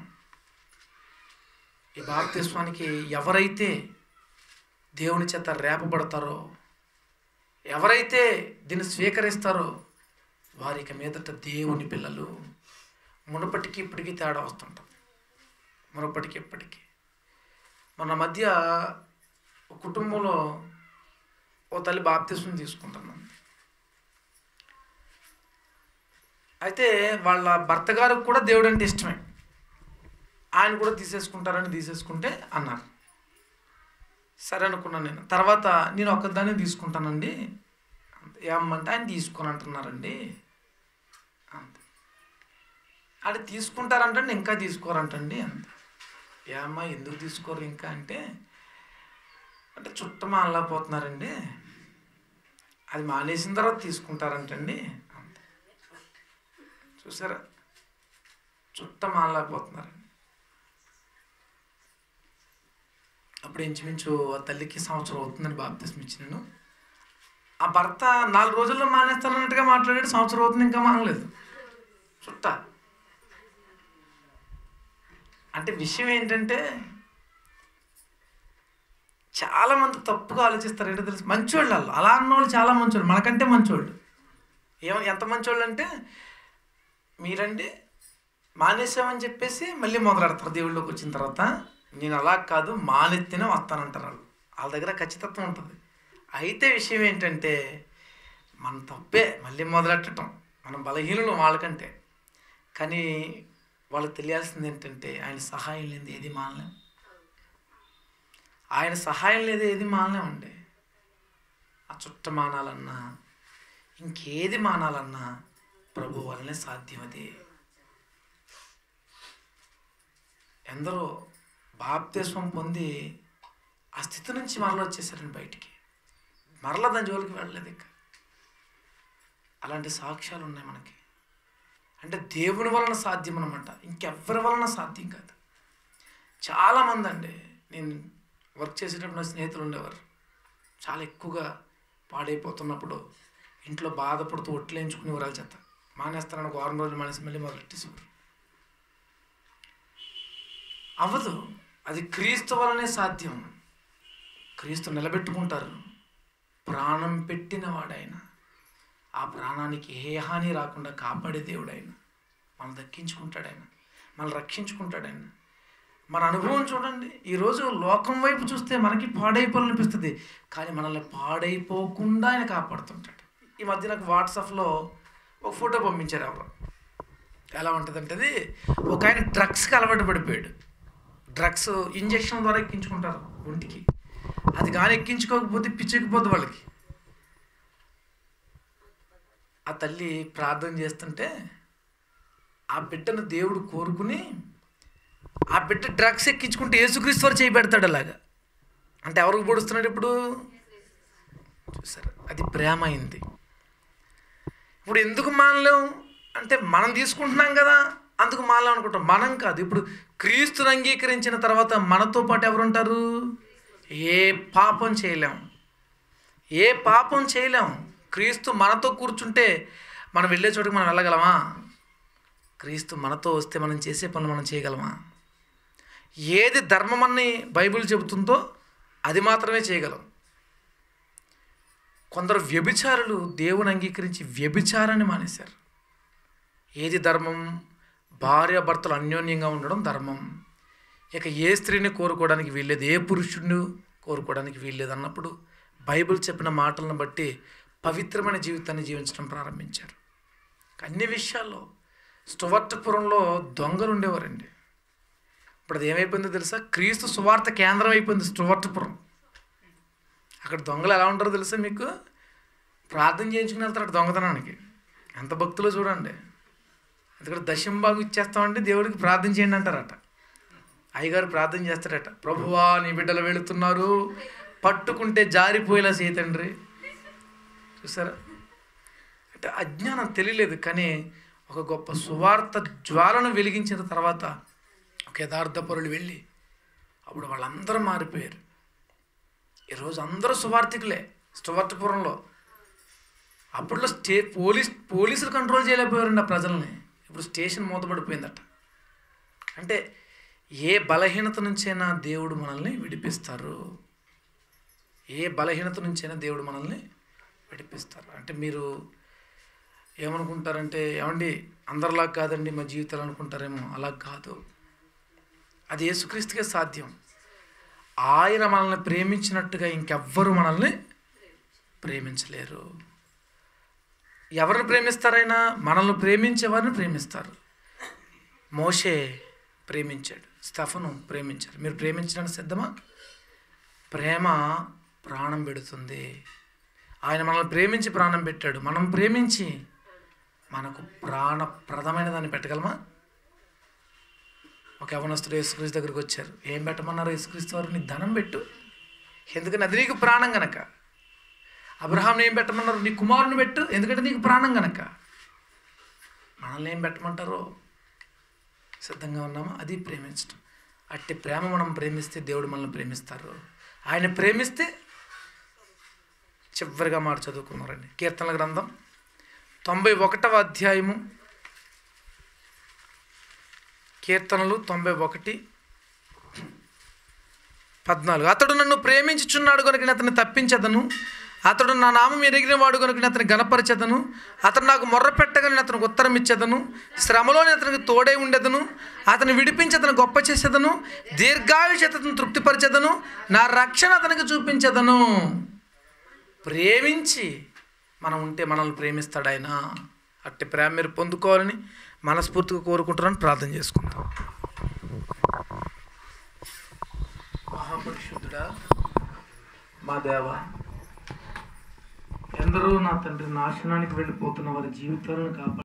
ఈ బాప్తిస్వానికి ఎవరైతే దేవుని చేత రేపబడతారో ఎవరైతే దీన్ని స్వీకరిస్తారో వారికి మీదట దేవుని పిల్లలు మునుపటికి ఇప్పటికీ తేడా వస్తుంటాం మునుపటికి ఇప్పటికీ మన మధ్య ఒక కుటుంబంలో ఓ తల్లి బాప్తిస్వం తీసుకుంటున్నాం అయితే వాళ్ళ భర్త గారికి కూడా దేవుడు అంటే ఇష్టమే ఆయన కూడా తీసేసుకుంటారని తీసేసుకుంటే అన్నారు సరే అనుకున్నాను నేను తర్వాత నేను ఒక్కదాన్ని తీసుకుంటానండి ఏమంటే ఆయన తీసుకొని అంటున్నారండి అంతే అది తీసుకుంటారంటండి ఇంకా తీసుకోరంటండి అంతే ఏమ్మా ఎందుకు తీసుకోరు ఇంకా అంటే అంటే చుట్టం పోతున్నారండి అది మానేసిన తర్వాత తీసుకుంటారంటండి అంతే చూసారా చుట్టం పోతున్నారండి అప్పుడు ఇంచుమించు ఆ తల్లికి సంవత్సరం అవుతుందని బాప్తిస్మ ఇచ్చినాను ఆ భర్త నాలుగు రోజుల్లో మానేస్తానన్నట్టుగా మాట్లాడాడు సంవత్సరం అవుతుంది ఇంకా మానలేదు చుట్ట అంటే విషయం ఏంటంటే చాలా మంది తప్పుగా ఆలోచిస్తారు ఏంటో తెలుసు మంచోళ్ళు వాళ్ళు అలా అన్నోళ్ళు చాలా మంచోళ్ళు మనకంటే మంచోళ్ళు ఏమ ఎంత మంచోళ్ళు అంటే మీరండి మానేసామని చెప్పేసి మళ్ళీ మొదలెడతారు దేవుళ్ళలోకి వచ్చిన తర్వాత నేను అలా కాదు మానెత్తినే వస్తానంటారు వాళ్ళు వాళ్ళ దగ్గర ఖచ్చితత్వం ఉంటుంది అయితే విషయం ఏంటంటే మన తప్పే మళ్ళీ మొదలెట్టడం మనం బలహీనులు వాళ్ళకంటే కానీ వాళ్ళకి తెలియాల్సింది ఏంటంటే ఆయన సహాయం లేనిది ఏది మానలేం ఆయన సహాయం లేదు ఏది మానలేమండి ఆ చుట్ట మానాలన్నా ఇంకేది మానాలన్నా ప్రభు వల్లనే సాధ్యం అది ఎందరో బాప్తిస్వం పొంది ఆ స్థితి నుంచి మరల వచ్చేసారండి బయటికి మరల దాని జోలికి వెళ్ళలేదు ఇక అలాంటి సాక్ష్యాలు ఉన్నాయి మనకి అంటే దేవుని వలన సాధ్యం అనమాట ఇంకెవ్వరి వలన సాధ్యం కాదు చాలామంది అండి నేను వర్క్ చేసేటప్పుడు నా స్నేహితులు ఉండేవారు చాలా ఎక్కువగా పాడైపోతున్నప్పుడు ఇంట్లో బాధపడుతూ ఒట్లేయించుకునే వాళ్ళ చేత మానేస్తానని ఒక వారం రోజులు మానేసి మళ్ళీ మొదలెట్టేసేవారు అవ్వదు అది క్రీస్తు వలనే సాధ్యం క్రీస్తు నిలబెట్టుకుంటారు ప్రాణం పెట్టిన వాడైన ఆ ప్రాణానికి ఏ హాని రాకుండా కాపాడే దేవుడు ఆయన మనం దక్కించుకుంటాడు ఆయన మనల్ని రక్షించుకుంటాడు ఆయన మన అనుభవం చూడండి ఈరోజు లోకం వైపు చూస్తే మనకి పాడైపోవాలనిపిస్తుంది కానీ మనల్ని పాడైపోకుండా ఆయన కాపాడుతుంటాడు ఈ మధ్య నాకు వాట్సాప్లో ఒక ఫోటో పంపించారు ఎవరు ఎలా ఉంటుందంటే అది ఒక ఆయన డ్రగ్స్కి అలవాటు పడిపోయాడు డ్రగ్స్ ఇంజక్షన్ ద్వారా ఎక్కించుకుంటారు ఒంటికి అది కానీ ఎక్కించుకోకపోతే పిచ్చెక్కిపోద్ది వాళ్ళకి ఆ తల్లి ప్రార్థన చేస్తుంటే ఆ బిడ్డను దేవుడు కోరుకుని ఆ బిడ్డ డ్రగ్స్ ఎక్కించుకుంటే యేసుక్రీస్తు వారు చేయబెడతాడు అలాగా అంటే ఎవరికి పొడుస్తున్నాడు ఇప్పుడు చూసారు అది ప్రేమ అయింది ఇప్పుడు ఎందుకు మానలేం అంటే మనం తీసుకుంటున్నాం కదా అందుకు మానలేం అనుకుంటాం మనం కాదు ఇప్పుడు క్రీస్తుని అంగీకరించిన తర్వాత మనతో పాటు ఎవరు ఉంటారు ఏ పాపం చేయలేం ఏ పాపం చేయలేం క్రీస్తు మనతో కూర్చుంటే మనం వెళ్ళే చోటుకి మనం వెళ్ళగలమా క్రీస్తు మనతో వస్తే మనం చేసే పనులు మనం చేయగలమా ఏది ధర్మమని బైబిల్ చెబుతుందో అది మాత్రమే చేయగలం కొందరు వ్యభిచారులు దేవుని అంగీకరించి వ్యభిచారాన్ని మానేశారు ఏది ధర్మం భార్య భర్తలు అన్యోన్యంగా ఉండడం ధర్మం ఇక ఏ స్త్రీని కోరుకోవడానికి వీల్లేదు ఏ పురుషుడిని కోరుకోవడానికి వీల్లేదు అన్నప్పుడు బైబిల్ చెప్పిన మాటలను బట్టి పవిత్రమైన జీవితాన్ని జీవించడం ప్రారంభించారు అన్ని విషయాల్లో స్టువర్టపురంలో దొంగలు ఉండేవారండి ఇప్పుడు అది ఏమైపోయిందో తెలుసా క్రీస్తు సువార్త కేంద్రం అయిపోయింది స్టువర్టపురం అక్కడ దొంగలు ఎలా ఉంటారో తెలుసా మీకు ప్రార్థన చేయించుకుని వెళ్తారు దొంగతనానికి ఎంత భక్తులో చూడండి ఎందుకంటే దశంబాగు ఇచ్చేస్తామంటే దేవుడికి ప్రార్థన చేయండి అంటారట అయ్యగారు ప్రార్థన చేస్తారట ప్రభువా నీ బిడ్డలు వెళుతున్నారు పట్టుకుంటే జారిపోయేలా చేయతండ్రి చూసారా అంటే అజ్ఞానం తెలియలేదు కానీ ఒక గొప్ప సువార్త జ్వాలను వెలిగించిన తర్వాత ఒక యథార్థ పరులు వెళ్ళి అప్పుడు వాళ్ళందరూ మారిపోయారు ఈరోజు అందరూ సువార్థికులే సువార్థపురంలో అప్పట్లో స్టే పోలీస్ పోలీసులు కంట్రోల్ చేయలేకపోయారండి ఆ ప్రజల్ని ఇప్పుడు స్టేషన్ మూతపడిపోయిందట అంటే ఏ బలహీనత నుంచైనా దేవుడు మనల్ని విడిపిస్తారు ఏ బలహీనత నుంచైనా దేవుడు మనల్ని విడిపిస్తారు అంటే మీరు ఏమనుకుంటారంటే ఏమండి అందరిలా కాదండి మా జీవితాలు అనుకుంటారేమో అలా కాదు అది యేసుక్రీస్తుకే సాధ్యం ఆయన మనల్ని ప్రేమించినట్టుగా ఇంకెవ్వరు మనల్ని ప్రేమించలేరు ఎవరిని ప్రేమిస్తారైనా మనల్ని ప్రేమించే వారిని ప్రేమిస్తారు మోషే ప్రేమించాడు స్టఫను ప్రేమించారు మీరు ప్రేమించడానికి సిద్ధమా ప్రేమ ప్రాణం పెడుతుంది ఆయన మనల్ని ప్రేమించి ప్రాణం పెట్టాడు మనం ప్రేమించి మనకు ప్రాణప్రదమైన దాన్ని పెట్టగలమా ఒక యవనస్తుడు యేసుక్రీస్తు దగ్గరికి వచ్చారు ఏం పెట్టమన్నారు యేసుక్రీస్తు వారు నీ ధనం పెట్టు ఎందుకని అది నీకు ప్రాణం గనక అబ్రహాంని ఏం పెట్టమన్నారు నీ కుమారుని పెట్టు ఎందుకంటే నీకు ప్రాణం గనక మనల్ని ఏం పెట్టమంటారో సిద్ధంగా ఉన్నామా అది ప్రేమించడం అట్టి ప్రేమ మనం ప్రేమిస్తే దేవుడు మనల్ని ప్రేమిస్తారు ఆయన ప్రేమిస్తే చివరిగా మాట చదువుకున్నారండి కీర్తనల గ్రంథం తొంభై ఒకటవ అధ్యాయము కీర్తనలు తొంభై ఒకటి పద్నాలుగు అతడు నన్ను ప్రేమించుచున్నాడు కనుక నేను అతన్ని తప్పించదను అతడు నా నామం ఎరిగిన వాడు కనుక నేను అతని గణపరిచెదను అతను నాకు మొర్ర పెట్టగా నేను అతనికి ఉత్తరం ఇచ్చేదను శ్రమలో నేను అతనికి తోడై ఉండేదను అతను విడిపించి అతను గొప్ప చేసేదను దీర్ఘాయుష అతను తృప్తిపరిచేదను నా రక్షణ అతనికి చూపించేదను ప్రేమించి మనం ఉంటే మనల్ని ప్రేమిస్తాడు ఆయన అట్టి ప్రేమ మీరు పొందుకోవాలని మనస్ఫూర్తిగా కోరుకుంటున్నాను ప్రార్థన చేసుకుంటాం మహాపరిశుద్ధుడా మా దేవ ఎందరో నా తండ్రి నాశనానికి వెళ్ళిపోతున్న వారి జీవితాలను కాపాడు